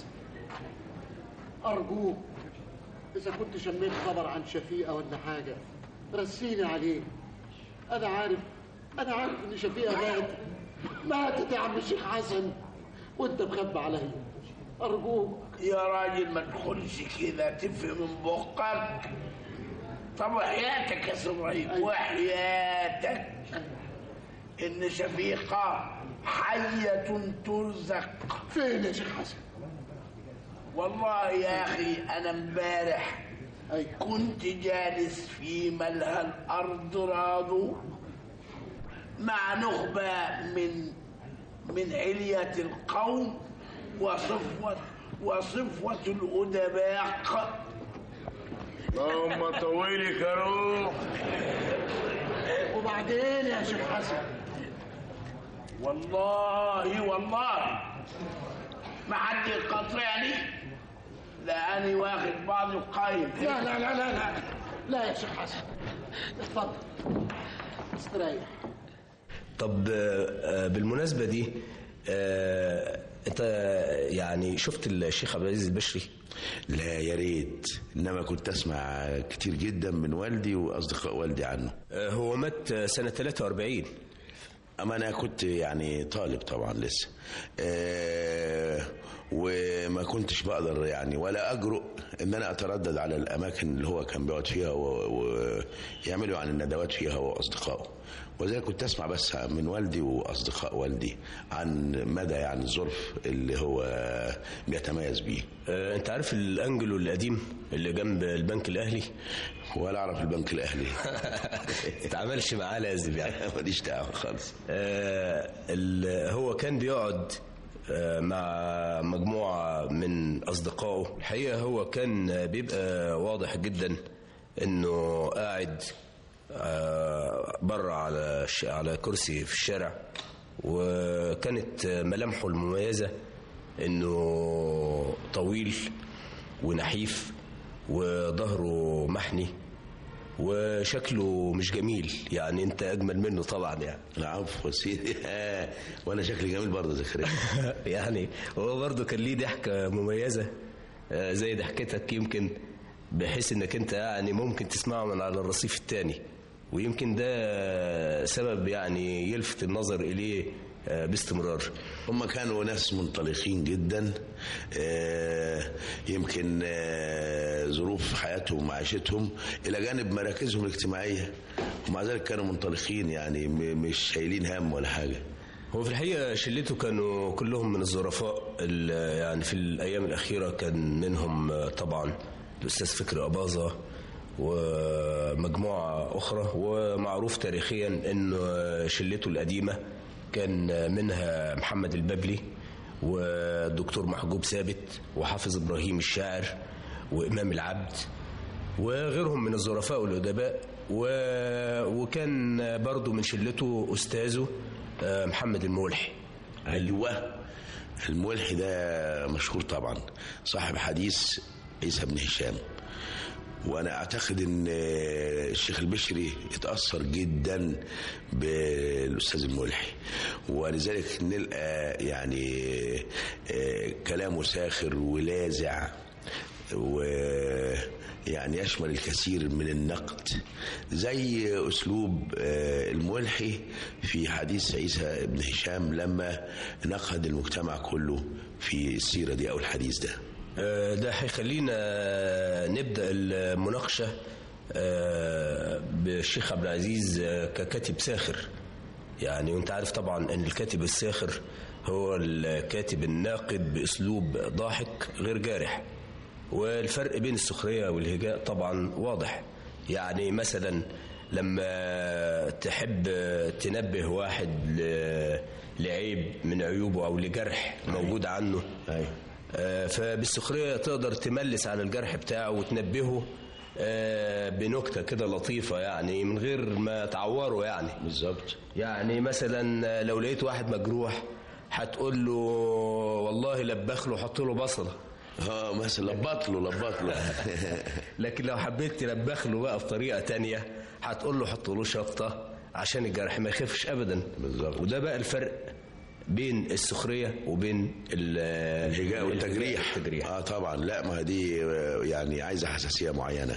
أرجوك إذا كنت شميت خبر عن شفيقة ولا حاجة رسيني عليه أنا عارف أنا عارف إن شفيقة ماتت ماتت يا عم الشيخ حسن وأنت مخبي عليا أرجوك يا راجل ما تدخلش كده تفهم من بقك طب وحياتك يا سي ابراهيم وحياتك ان شفيقه حيه ترزق فين يا شيخ حسن والله يا اخي انا امبارح كنت جالس في ملهى الارض راضو مع نخبه من من علية القوم وصفوة وصفوة الأدباء اللهم طولك يا روح وبعدين يا شيخ حسن والله والله ما حد يقاطعني لاني واخد بعض القايم لا لا لا لا لا لا يا شيخ حسن اتفضل استريح طب آه، بالمناسبة دي آه، انت يعني شفت الشيخ عبد العزيز البشري لا يا ريت انما كنت اسمع كتير جدا من والدي واصدقاء والدي عنه آه، هو مات سنة 43 اما انا كنت يعني طالب طبعا لسه أه وما كنتش بقدر يعني ولا اجرؤ ان انا اتردد على الاماكن اللي هو كان بيقعد فيها ويعملوا يعني الندوات فيها هو واصدقائه وذلك كنت اسمع بس من والدي واصدقاء والدي عن مدى يعني الظرف اللي هو بيتميز بيه آه، انت عارف الانجلو القديم اللي جنب البنك الاهلي ولا اعرف البنك الاهلي تتعاملش معاه لازم يعني ماليش دعوه خالص آه، ال- هو كان بيقعد آه، مع مجموعة من أصدقائه الحقيقة هو كان بيبقى واضح جدا إنه قاعد آه، بره على ش- على كرسي في الشارع وكانت ملامحه المميزة إنه طويل ونحيف وظهره محني وشكله مش جميل يعني انت اجمل منه طبعا يعني العفو سيدي وانا شكلي جميل برضه زكريا يعني هو برضه كان ليه ضحكه مميزه آه، زي ضحكتك يمكن بحيث انك انت يعني ممكن تسمعه من على الرصيف الثاني ويمكن ده سبب يعني يلفت النظر اليه آه، باستمرار هم كانوا ناس منطلقين جدا آه، يمكن آه، ظروف حياتهم ومعيشتهم الى جانب مراكزهم الاجتماعيه ومع ذلك كانوا منطلقين يعني م- مش شايلين هم ولا حاجه هو في الحقيقة شلته كانوا كلهم من الظرفاء ال- يعني في الأيام الأخيرة كان منهم آه، طبعا الأستاذ فكري أباظة ومجموعة أخرى ومعروف تاريخيا أن شلته القديمة كان منها محمد الببلي والدكتور محجوب ثابت وحافظ إبراهيم الشاعر وإمام العبد وغيرهم من الظرفاء والأدباء و... وكان برضو من شلته أستاذه آه، محمد المولحي ايوه الملحي ده مشهور طبعا صاحب حديث عيسى بن هشام وانا اعتقد ان الشيخ البشري اتاثر جدا بالاستاذ الملحي ولذلك نلقى يعني آه، كلامه ساخر ولاذع ويعني يشمل الكثير من النقد زي اسلوب آه، الملحي في حديث عيسى بن هشام لما نقد المجتمع كله في السيره دي او الحديث ده آه، ده هيخلينا نبدأ المناقشة آه، بالشيخ عبد العزيز آه، ككاتب ساخر يعني وانت عارف طبعا ان الكاتب الساخر هو الكاتب الناقد باسلوب ضاحك غير جارح والفرق بين السخريه والهجاء طبعا واضح يعني مثلا لما تحب تنبه واحد ل- لعيب من عيوبه او لجرح موجود عنه آه، فبالسخريه تقدر تملس على الجرح بتاعه وتنبهه آه، بنكته كده لطيفه يعني من غير ما تعوره يعني بالظبط يعني مثلا لو لقيت واحد مجروح هتقول له والله لبخ له حط له بصله اه مثلا لبط له لبط له لكن لو حبيت تلبخ له بقى بطريقه تانية هتقول له حط له شطه عشان الجرح ما يخفش ابدا بالظبط وده بقى الفرق بين السخريه وبين ال- الهجاء والتجريح التجريح اه طبعا لا ما دي آه، يعني عايزه حساسيه معينه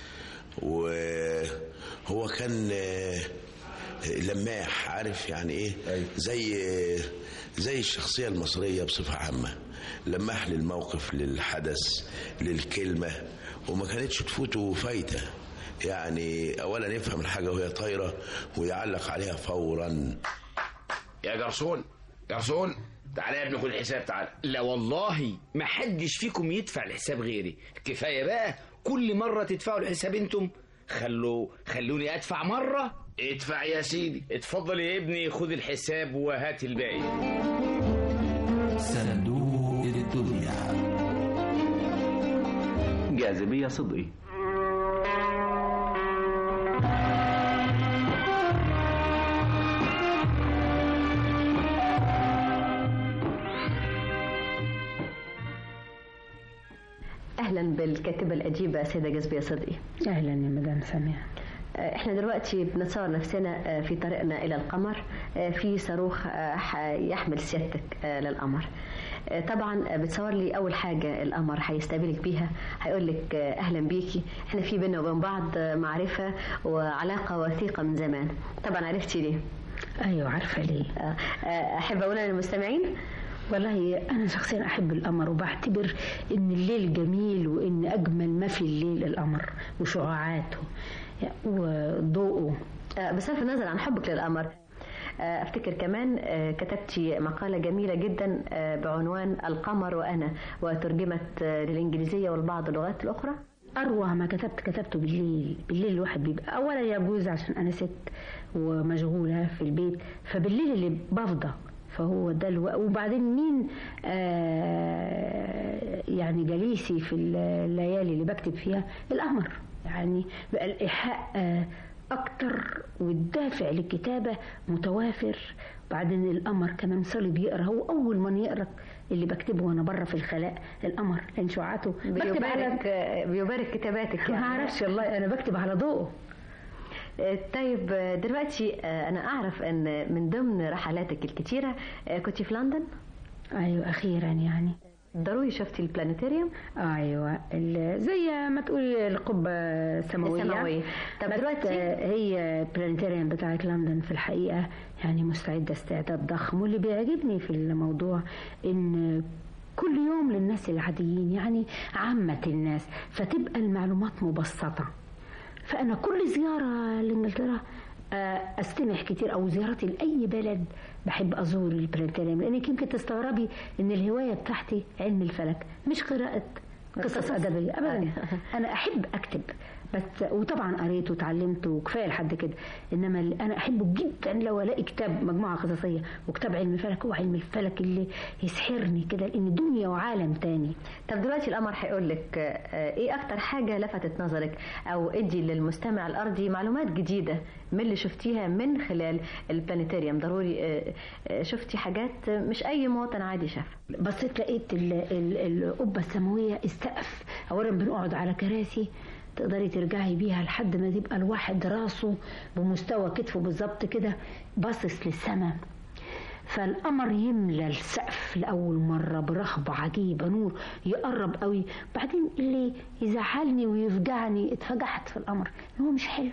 وهو كان آه، لماح عارف يعني ايه زي زي الشخصيه المصريه بصفه عامه لماح للموقف للحدث للكلمه وما كانتش تفوته فايته يعني اولا يفهم الحاجه وهي طايره ويعلق عليها فورا يا جرسون جرسون تعالى يا ابني خد الحساب تعالى لا والله ما حدش فيكم يدفع الحساب غيري كفايه بقى كل مره تدفعوا الحساب انتم خلوا خلوني ادفع مره ادفع يا سيدي اتفضل يا ابني خد الحساب وهات الباقي صندوق الدنيا جاذبية صدقي اهلا بالكاتبه الاديبه سيده جذبيه صدقي اهلا يا مدام ساميه آه، احنا دلوقتي بنتصور نفسنا آه، في طريقنا الى القمر آه، في صاروخ آه، ح- يحمل سيادتك آه، للقمر آه، طبعا آه، بتصور لي اول حاجه القمر هيستقبلك بيها هيقول لك آه، اهلا بيكي احنا في بينا وبين بعض آه، معرفه وعلاقه وثيقه من زمان طبعا عرفتي ليه ايوه عارفه ليه آه، آه، احب اقولها للمستمعين والله انا شخصيا احب القمر وبعتبر ان الليل جميل وان اجمل ما في الليل القمر وشعاعاته وضوءه آه، بصرف النظر عن حبك للقمر آه، افتكر كمان آه، كتبتي مقاله جميله جدا آه، بعنوان القمر وانا وترجمت آه، للانجليزيه والبعض اللغات الاخرى اروع ما كتبت كتبته بالليل بالليل الواحد بيبقى اولا يجوز عشان انا ست ومشغوله في البيت فبالليل اللي بفضى فهو ده الوقت وبعدين مين آه يعني جليسي في الليالي اللي بكتب فيها القمر يعني بقى الايحاء آه اكتر والدافع للكتابه متوافر بعدين القمر كمان صلي بيقرا هو اول من يقرا اللي بكتبه وانا بره في الخلاء القمر لان شعاعته بكتب على بيبارك آه، بيبارك كتاباتك ما اعرفش والله انا بكتب على ضوءه آه، طيب آه، دلوقتي آه، انا اعرف ان من ضمن رحلاتك الكتيره آه، كنت في لندن ايوه اخيرا يعني ضروري شفتي البلانيتاريوم ايوه ال- زي ما تقولي القبه السماويه السماوية. طب بس دلوقتي- هي بلانيتاريوم بتاعت لندن في الحقيقه يعني مستعده استعداد ضخم واللي بيعجبني في الموضوع ان كل يوم للناس العاديين يعني عامة الناس فتبقى المعلومات مبسطة فأنا كل زيارة لإنجلترا آه، استمع كتير او زيارتي لاي بلد بحب ازور البلانيتاريوم لانك يمكن تستغربي ان الهوايه بتاعتي علم الفلك مش قراءه قصص ادبيه ابدا انا احب اكتب بس وطبعا قريت وتعلمت وكفايه لحد كده انما اللي انا احبه جدا لو الاقي كتاب مجموعه قصصيه وكتاب علم الفلك هو علم الفلك اللي يسحرني كده لان دنيا وعالم تاني طب دلوقتي القمر هيقول لك آه، ايه اكتر حاجه لفتت نظرك او ادي للمستمع الارضي معلومات جديده من اللي شفتيها من خلال البلانيتاريوم ضروري آه، آه، شفتي حاجات مش اي مواطن عادي شافها بصيت لقيت ال- ال- القبه السماويه السقف اولا بنقعد على كراسي تقدري ترجعي بيها لحد ما تبقى الواحد راسه بمستوى كتفه بالظبط كده باصص للسماء فالقمر يملى السقف لأول مرة برغبة عجيبة نور يقرب قوي بعدين اللي يزعلني ويفجعني اتفجعت في القمر إن هو مش حلو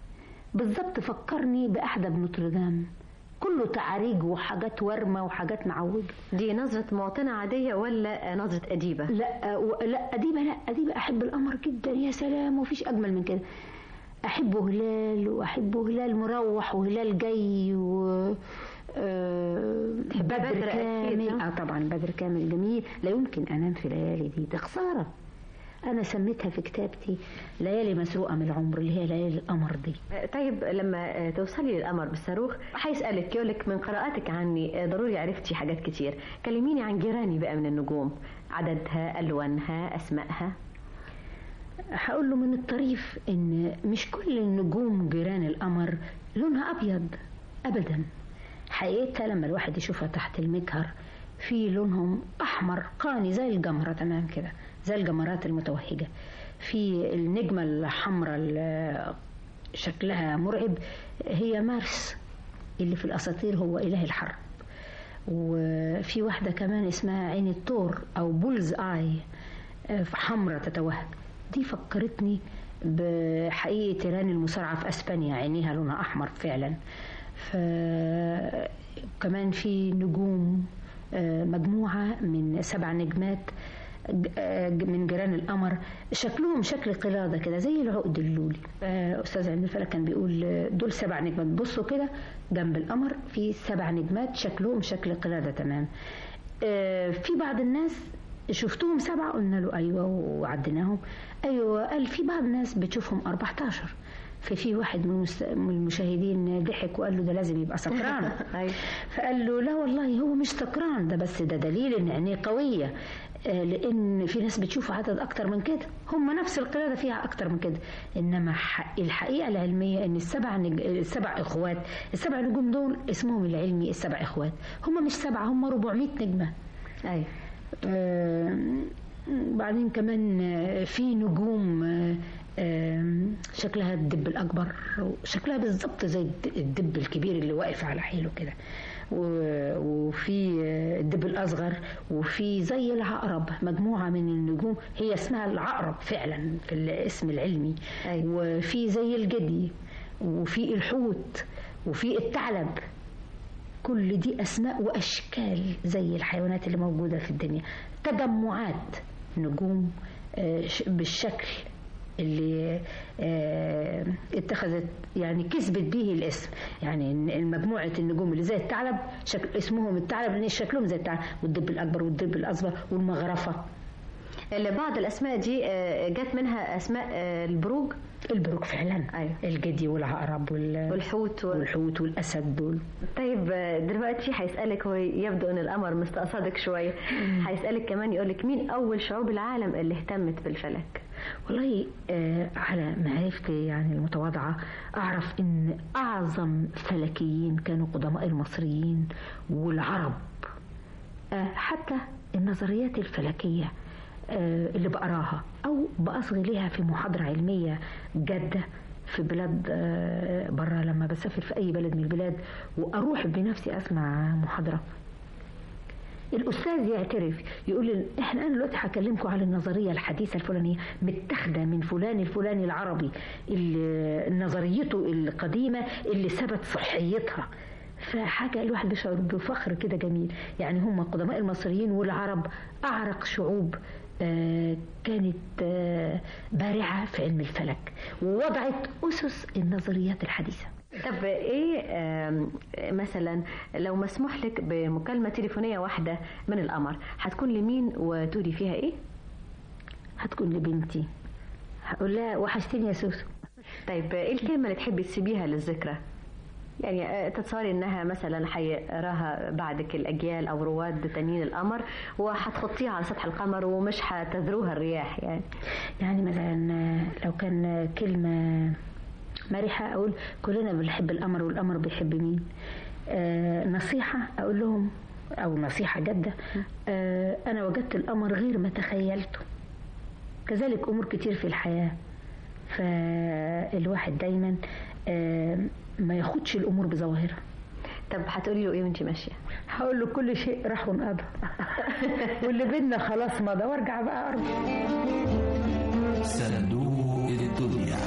بالظبط فكرني بأحدى بنوتردام كله تعاريج وحاجات ورمة وحاجات معوجة دي نظرة مواطنة عادية ولا نظرة أديبة؟ لا و... لا أديبة لا أديبة أحب القمر جدا يا سلام ومفيش أجمل من كده أحبه هلال وأحبه هلال مروح وهلال جاي و آه، بدر بدر أكيد، كامل ها؟ اه طبعا بدر كامل جميل لا يمكن انام في الليالي دي ده خساره أنا سميتها في كتابتي ليالي مسروقة من العمر اللي هي ليالي القمر دي طيب لما توصلي للقمر بالصاروخ هيسألك يقولك من قراءاتك عني ضروري عرفتي حاجات كتير كلميني عن جيراني بقى من النجوم عددها ألوانها أسمائها هقول له من الطريف ان مش كل النجوم جيران القمر لونها ابيض ابدا حقيقتها لما الواحد يشوفها تحت المجهر في لونهم احمر قاني زي الجمره تمام كده زي الجمرات المتوهجه في النجمه الحمراء اللي شكلها مرعب هي مارس اللي في الاساطير هو اله الحرب وفي واحده كمان اسمها عين الثور او بولز اي حمراء تتوهج دي فكرتني بحقيقة تيران المصارعة في أسبانيا عينيها لونها أحمر فعلا فكمان في نجوم مجموعة من سبع نجمات من جيران القمر شكلهم شكل قلادة كده زي العقد اللولي أستاذ علم الفلك كان بيقول دول سبع نجمات بصوا كده جنب القمر في سبع نجمات شكلهم شكل قلادة تمام في بعض الناس شفتوهم سبعة قلنا له أيوة وعديناهم أيوة قال في بعض الناس بتشوفهم 14 ففي واحد من المشاهدين ضحك وقال له ده لازم يبقى سكران فقال له لا والله هو مش سكران ده بس ده دليل ان عينيه قويه لان في ناس بتشوف عدد اكتر من كده هم نفس القلاده فيها اكتر من كده انما الحقيقه العلميه ان السبع نج... السبع اخوات السبع نجوم دول اسمهم العلمي السبع اخوات هم مش سبعه هم 400 نجمه ايوه آه بعدين كمان في نجوم آه شكلها الدب الأكبر شكلها بالظبط زي الدب الكبير اللي واقف على حيله كده وفي الدب الأصغر وفي زي العقرب مجموعة من النجوم هي اسمها العقرب فعلا في الاسم العلمي أي. وفي زي الجدي وفي الحوت وفي الثعلب كل دي أسماء وأشكال زي الحيوانات اللي موجودة في الدنيا تجمعات نجوم بالشكل اللي اتخذت يعني كسبت به الاسم يعني مجموعة النجوم اللي زي الثعلب شكل اسمهم الثعلب لان شكلهم زي الثعلب والدب الأكبر والدب الأصغر والمغرفة بعض الأسماء دي جت منها أسماء البروج البروج فعلا أيوة. الجدي والعقرب وال... والحوت و... والحوت والأسد دول طيب دلوقتي هيسألك هو يبدو أن القمر مستقصدك شوية هيسألك كمان يقولك مين أول شعوب العالم اللي اهتمت بالفلك والله آه على معرفتي يعني المتواضعة أعرف أن أعظم فلكيين كانوا قدماء المصريين والعرب آه حتى النظريات الفلكية اللي بقراها او باصغي ليها في محاضره علميه جاده في بلاد بره لما بسافر في اي بلد من البلاد واروح بنفسي اسمع محاضره الاستاذ يعترف يقول احنا انا دلوقتي هكلمكم على النظريه الحديثه الفلانيه متاخده من فلان الفلاني العربي اللي نظريته القديمه اللي ثبت صحيتها فحاجة الواحد بيشعر بفخر كده جميل يعني هم قدماء المصريين والعرب أعرق شعوب آه كانت آه بارعة في علم الفلك ووضعت أسس النظريات الحديثة طب ايه مثلا لو مسموح لك بمكالمة تليفونية واحدة من القمر هتكون لمين وتقولي فيها ايه؟ هتكون لبنتي هقول لها وحشتني يا سوسو طيب ايه الكلمة اللي تحبي تسيبيها للذكرى؟ يعني تتصوري انها مثلا حيقراها بعدك الاجيال او رواد تانيين القمر وهتحطيها على سطح القمر ومش هتذروها الرياح يعني يعني مثلا لو كان كلمه مرحه اقول كلنا بنحب القمر والقمر بيحب مين آه نصيحه اقول لهم او نصيحه جاده آه انا وجدت القمر غير ما تخيلته كذلك امور كتير في الحياه فالواحد دايما آه ما ياخدش الامور بظواهرها طب هتقولي له ايه وانت ماشيه هقول له كل شيء راح وانقضى واللي بينا خلاص مضى وارجع بقى ارض صندوق الدنيا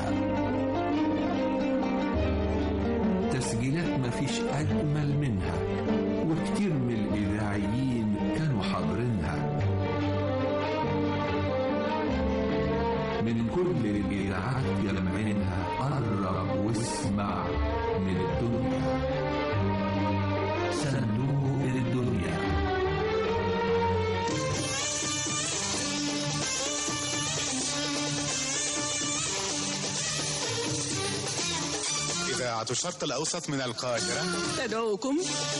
تسجيلات مفيش اجمل منها وكتير من الاذاعيين كانوا حاضرينها من كل الاذاعات يلمعينها قرب واسمع من الدنيا صندوق الدنيا إذاعة الشرق الأوسط من القاهرة تدعوكم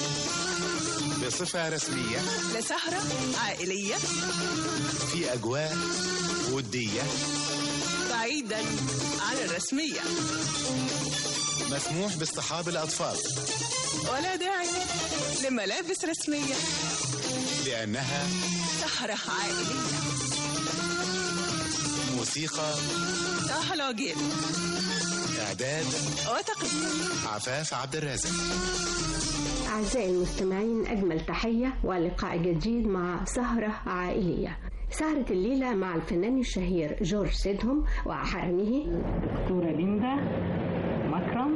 بصفة رسمية لسهرة عائلية في أجواء ودية بعيدا عن الرسمية مسموح باصطحاب الأطفال ولا داعي لملابس رسمية لأنها سهرة عائلية موسيقى طه العجيل إعداد وتقديم عفاف عبد الرازق أعزائي المستمعين أجمل تحية ولقاء جديد مع سهرة عائلية سهرة الليلة مع الفنان الشهير جورج سيدهم وحرمه دكتورة ليندا مكرم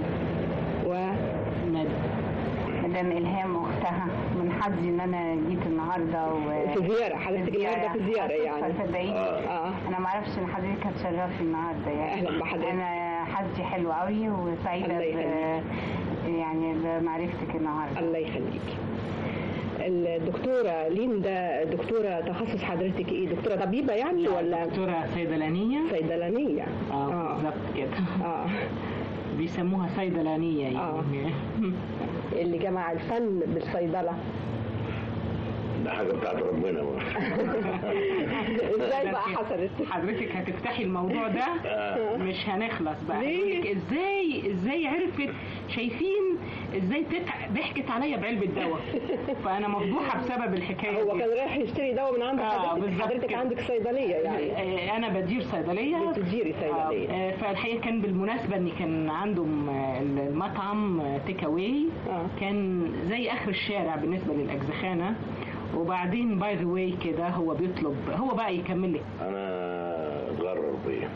وندى مدام إلهام أختها من حظي إن أنا جيت النهاردة و... في زيارة، حضرتك النهاردة في زيارة يعني. صدقيني آه. أنا ما أعرفش إن حضرتك هتشرفي النهاردة يعني أهلا بحضرتك. أنا حظي حلو قوي وسعيدة الله ب... يخليك. يعني بمعرفتك النهاردة الله يخليك الدكتورة ليندا دكتورة تخصص حضرتك ايه دكتورة طبيبة يعني ولا دكتورة صيدلانية صيدلانية اه بالظبط كده اه بيسموها صيدلانية يعني آه. اللي جمع الفن بالصيدلة ده حاجه بتاعت ربنا بقى. ازاي بقى حصلت حضرتك هتفتحي الموضوع ده آه. مش هنخلص بقى ليه؟ ليه؟ ازاي ازاي عرفت شايفين ازاي تتع... ضحكت عليا بعلبة دواء فانا مفضوحة بسبب الحكاية هو دي. كان رايح يشتري دواء من عند آه، حضرتك بالظبط حضرتك كده. عندك صيدلية يعني آه، انا بدير صيدليه بتديري صيدلية. آه، آه، فالحقيقه كان بالمناسبه ان كان عندهم آه، المطعم تيك اواي كان زي اخر الشارع بالنسبه للاجزخانه وبعدين باي ذا واي كده هو بيطلب هو بقى يكمل لك انا اتغرر بيه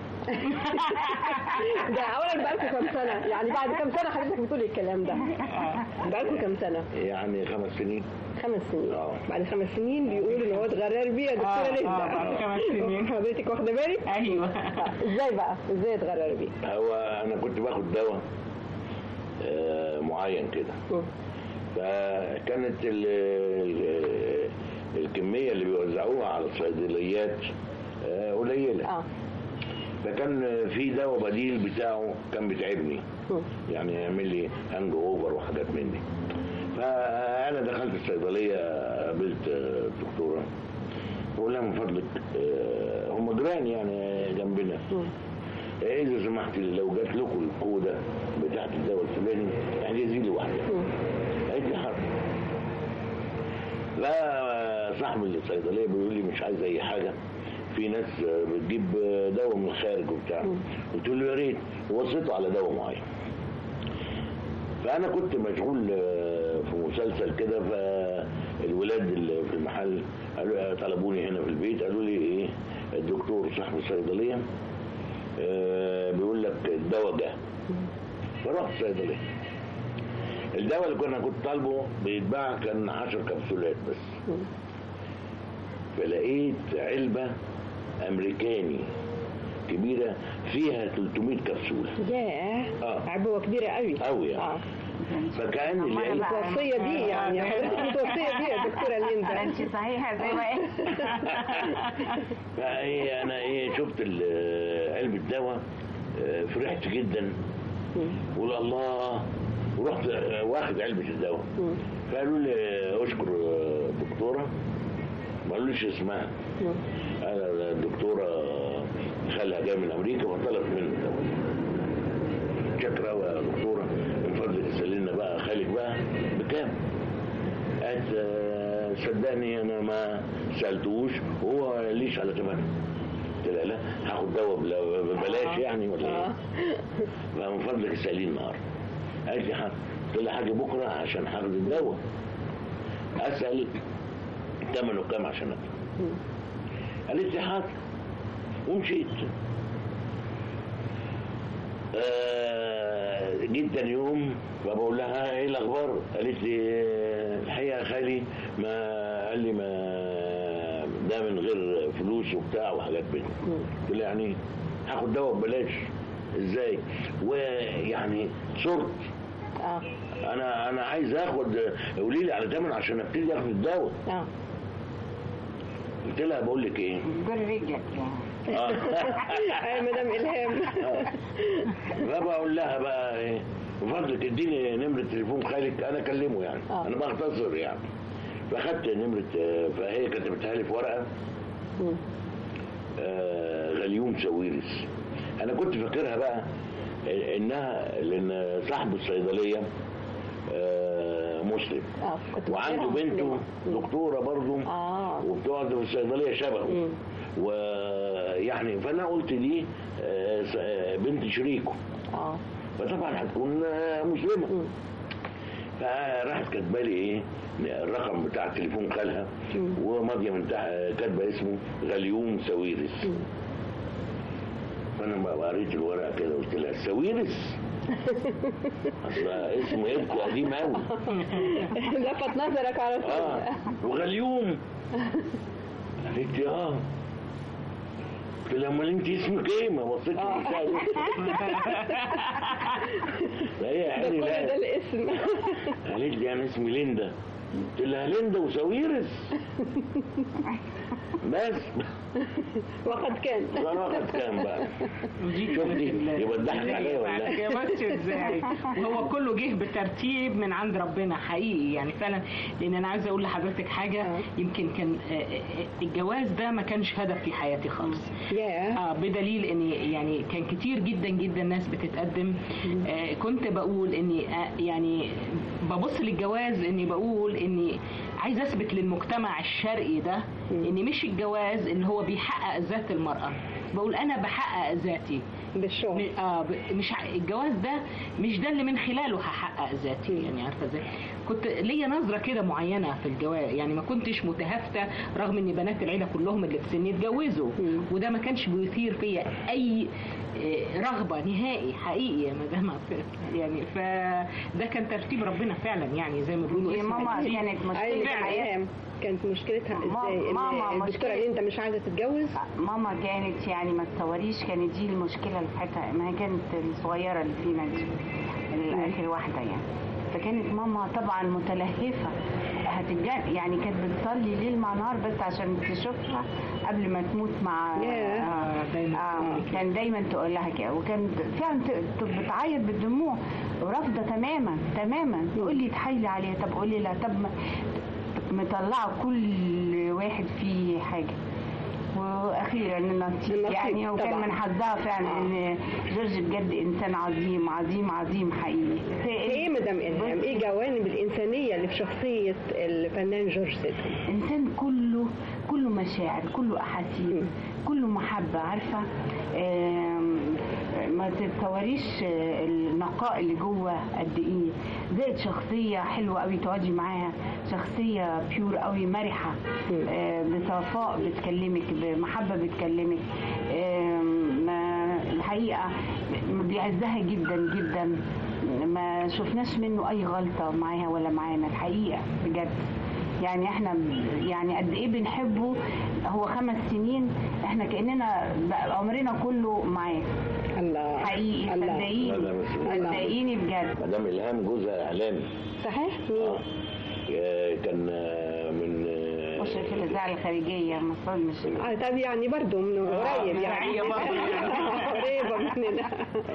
ده اولا بقالكم كام سنة يعني بعد كام سنة حضرتك بتقولي الكلام ده بقالكم كام سنة يعني خمس سنين خمس سنين بعد خمس سنين بيقول ان هو اتغرر بيه يا دكتورة آه، ليندا آه، بعد خمس سنين. حضرتك واخدة بالك ايوه ازاي بقى ازاي اتغرر بيه هو انا كنت باخد دواء آه، معين كده فكانت ال- ال- الكميه اللي بيوزعوها على الصيدليات آه، قليله فكان في دواء بديل بتاعه كان بيتعبني يعني يعمل لي هانج اوفر وحاجات من دي فانا دخلت الصيدليه قابلت آه، الدكتوره بقول لها من فضلك آه، هم جيران يعني جنبنا آه، اذا سمحت لو جات لكم الكوده بتاعت الدواء الفلاني احجزي لي واحده قالت لي حاضر لا صاحب الصيدليه بيقول لي مش عايز اي حاجه في ناس بتجيب دواء من الخارج وبتاع قلت له يا ريت وصيته على دواء معين فانا كنت مشغول في مسلسل كده فالولاد اللي في المحل قالوا طلبوني هنا في البيت قالوا لي ايه الدكتور صاحب الصيدليه آه، بيقول لك الدواء جه فرحت الصيدليه الدواء اللي كنا كنت طالبه بيتباع كان 10 كبسولات بس فلقيت علبة أمريكاني كبيرة فيها 300 كبسولة ياه اه عبوة كبيرة قوي قوي يعني فكأن العلبة الوصية دي يعني حضرتك متوصية بيها يا دكتورة ليندا انت صحيحة زي ما ايه فايه انا ايه شفت ال- علبة دواء آه، فرحت جدا وقول الله ورحت آه، واخد علبة الدواء فقالوا لي آه، اشكر آه، الدكتورة ما قالوليش اسمها انا الدكتورة خالها جاي من امريكا فطلبت مني الدواء شكرا قوي يا دكتورة من فضلك تسألينا بقى خالك بقى بكام؟ قالت آه، صدقني انا ما سالتوش وهو ليش على ثمنه قلت لها لا هاخد دواء بلا- ببلاش يعني ولا ايه فمن فضلك اساليه النهارده قالت لي حاضر قلت لها حاجه بكره عشان هاخد الدواء اسال ثمنه كام عشان ادفع قالت لي حاضر ومشيت آه، جيت تاني يوم فبقول لها ايه الاخبار قالت لي آه، الحقيقه يا خالي ما قال لي ما ده من غير فلوس وبتاع وحاجات كده قلت له يعني هاخد دواء ببلاش ازاي ويعني صرت اه انا انا عايز اخد قولي لي على ثمن عشان ابتدي اخد الدواء اه قلت لها بقول لك ايه قول رجلك آه. اي مدام الهام فبقول لها بقى ايه من فضلك اديني نمره تليفون خالك انا اكلمه يعني آه. انا بختصر يعني فاخدت نمره آه، فهي كتبتها لي في ورقه مم. آه، غليوم ساويرس انا كنت فاكرها بقى انها لان صاحب الصيدليه آه، مسلم اه كنت وعنده فاكرها بنته مسلمة. دكتوره برضه اه وبتقعد في الصيدليه شبهه ويعني فانا قلت دي آه، س- آه، بنت شريكه اه فطبعا هتكون آه، مسلمه فراحت كاتبه لي ايه الرقم بتاع تليفون خالها وماضيه من تحت كاتبه اسمه غليوم ساويرس فانا ما قريت الورقه كده قلت لها ساويرس اصل اسمه ابكي قديم قوي لفت نظرك على طول اه وغليوم قالت لي اه قلت لها امال انت اسمك ايه ما بصيتش في البتاع دي. لا هي ده يعني كل ده لا الاسم قالت لي انا اسمي ليندا قلت لها ليندا وساويرس بس وقد كان وقد كان بقى شفتي يبقى اتضحك عليا ولا بعد إيه؟ كده بس ازاي هو كله جه بترتيب من عند ربنا حقيقي يعني فعلا لان انا عايزه اقول لحضرتك حاجه يمكن كان آه، آه، الجواز ده ما كانش هدف في حياتي خالص اه بدليل ان يعني كان كتير جدا جدا ناس بتتقدم آه كنت بقول اني آه يعني ببص للجواز اني بقول اني عايز اثبت للمجتمع الشرقي ده ان مش الجواز اللي هو بيحقق ذات المراه بقول انا بحقق ذاتي بالشغل اه ب- مش ع- الجواز ده مش ده اللي من خلاله هحقق ذاتي يعني عارفه ازاي كنت ليا نظره كده معينه في الجواز يعني ما كنتش متهافته رغم ان بنات العيله كلهم اللي في سني اتجوزوا وده ما كانش بيثير فيا اي آه، رغبه نهائي حقيقي يا مدام عفاف يعني فده كان ترتيب ربنا فعلا يعني زي ما بيقولوا هي اسم ماما عجيب. كانت مشكلة فعلا. حياة. كانت مشكلتها ازاي ماما إن الدكتوره مشكلة- انت مش عايزه تتجوز ماما كانت يعني ما تصوريش كانت دي المشكله اللي في حياتها ما هي كانت الصغيره اللي فينا دي الاخر واحده يعني فكانت ماما طبعا متلهفه هتتجن يعني كانت بتصلي ليل مع نهار بس عشان تشوفها قبل ما تموت مع ياه. آه آه كان دايما تقول لها كده وكان فعلا ت- ت- بتعيط بالدموع ورافضه تماما تماما تقول لي اتحايلي عليها طب قولي لها طب ما- مطلعه كل واحد فيه حاجه واخيرا النصيب يعني هو كان طبعاً. من حظها فعلا ان جورج بجد انسان عظيم عظيم عظيم حقيقي ايه مدام الهام ايه جوانب الانسانيه اللي في شخصيه الفنان جورج سيدهم انسان كله كله مشاعر كله احاسيس كله محبه عارفه آم، ما تتصوريش آه، النقاء اللي جوه قد ايه زائد شخصيه حلوه قوي تقعدي معاها شخصيه بيور قوي مرحه آه، بصفاء بتكلمك بمحبه بتكلمك آم، ما الحقيقه بيعزها جدا جدا ما شفناش منه اي غلطه معاها ولا معانا الحقيقه بجد يعني احنا يعني قد ايه بنحبه هو خمس سنين احنا كاننا بقى عمرنا كله معاه الله حقيقي لا، صدقيني لا، بس- صدقيني بجد مدام الهام جوزها اعلامي صحيح مين آه، كان آه، من آه، مشرف الاذاعه الخارجيه مسؤول مش اه طب يعني برضه من قريب يعني قريبة برضه. قريبه مننا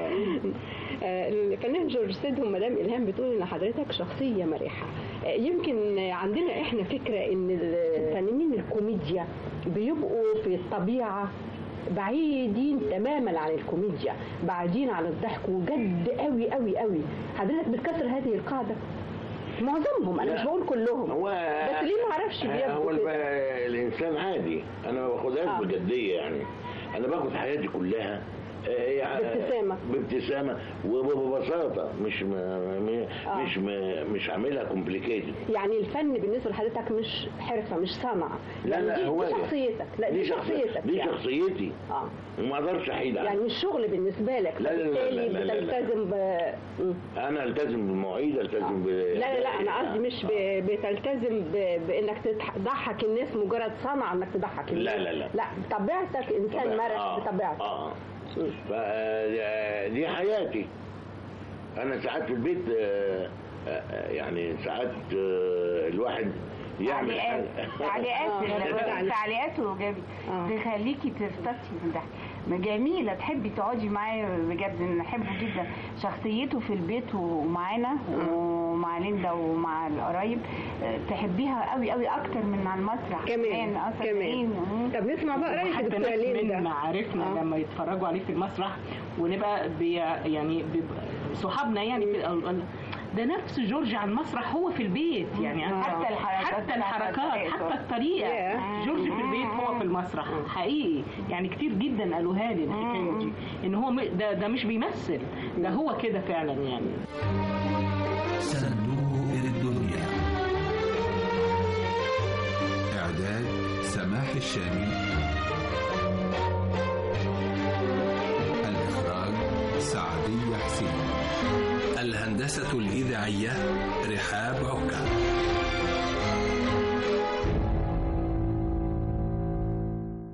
آه، الفنان جورج سيدهم مدام الهام بتقول ان حضرتك شخصيه مرحه آه، يمكن عندنا احنا فكره ان الفنانين الكوميديا بيبقوا في الطبيعه بعيدين تماما عن الكوميديا بعيدين عن الضحك وجد قوي قوي قوي حضرتك بتكسر هذه القاعده معظمهم انا لا. مش بقول كلهم هو بس ليه ما اعرفش هو بيبقوا الب- كده؟ الانسان عادي انا ما باخدهاش آه. بجديه يعني انا باخد حياتي كلها آه، يعني- بابتسامة. بابتسامه وببساطه مش م... م... آه. مش م... مش عاملها كومبليكيتد يعني الفن بالنسبه لحضرتك مش حرفه مش صنعه لا يعني لا دي, هواية. دي شخصيتك لا دي, شخصيتك دي يعني. شخصيتي اه وما اقدرش احيد عنها يعني مش شغل بالنسبه لك لا، لا، لا، فبالتالي لا، لا، لا، لا. بتلتزم ب... مم. انا التزم بالمواعيد التزم ب... لا لا لا انا قصدي مش ب... بتلتزم ب... بانك تضحك الناس مجرد صنعه انك تضحك الناس لا، لا، لا. لا طبيعتك انسان طبيعة. مرح آه. بطبيعتك اه فدي حياتي انا ساعات في البيت آه، آه، يعني ساعات آه، الواحد يعمل تعليقات حاجة. تعليقات تعليقاته جاب تخليكي ترتبطي من ده جميله تحبي تقعدي معاه بجد نحبه جدا شخصيته في البيت ومعانا ومع ليندا ومع القرايب آه، تحبيها قوي قوي اكتر من على المسرح كمان، آه، كمان. صدقيني. مم. طب نسمع بقى رأيك يا حتى دكتورة ناس ليندا. من معارفنا آه. لما يتفرجوا عليه في المسرح ونبقى بي يعني بيبقى صحابنا يعني في ال- ال- ده نفس جورج على المسرح هو في البيت يعني آه. حتى الحركات حتى بتاعت الحركات طريقته. حتى الطريقه Yeah. جورج في البيت هو في المسرح حقيقي يعني كتير جدا قالوها لي الحكايه دي ان هو م- ده ده مش بيمثل ده هو كده فعلا يعني صندوق الدنيا إعداد سماح الشامي الإخراج سعدية حسين الهندسة الإذاعية رحاب عكا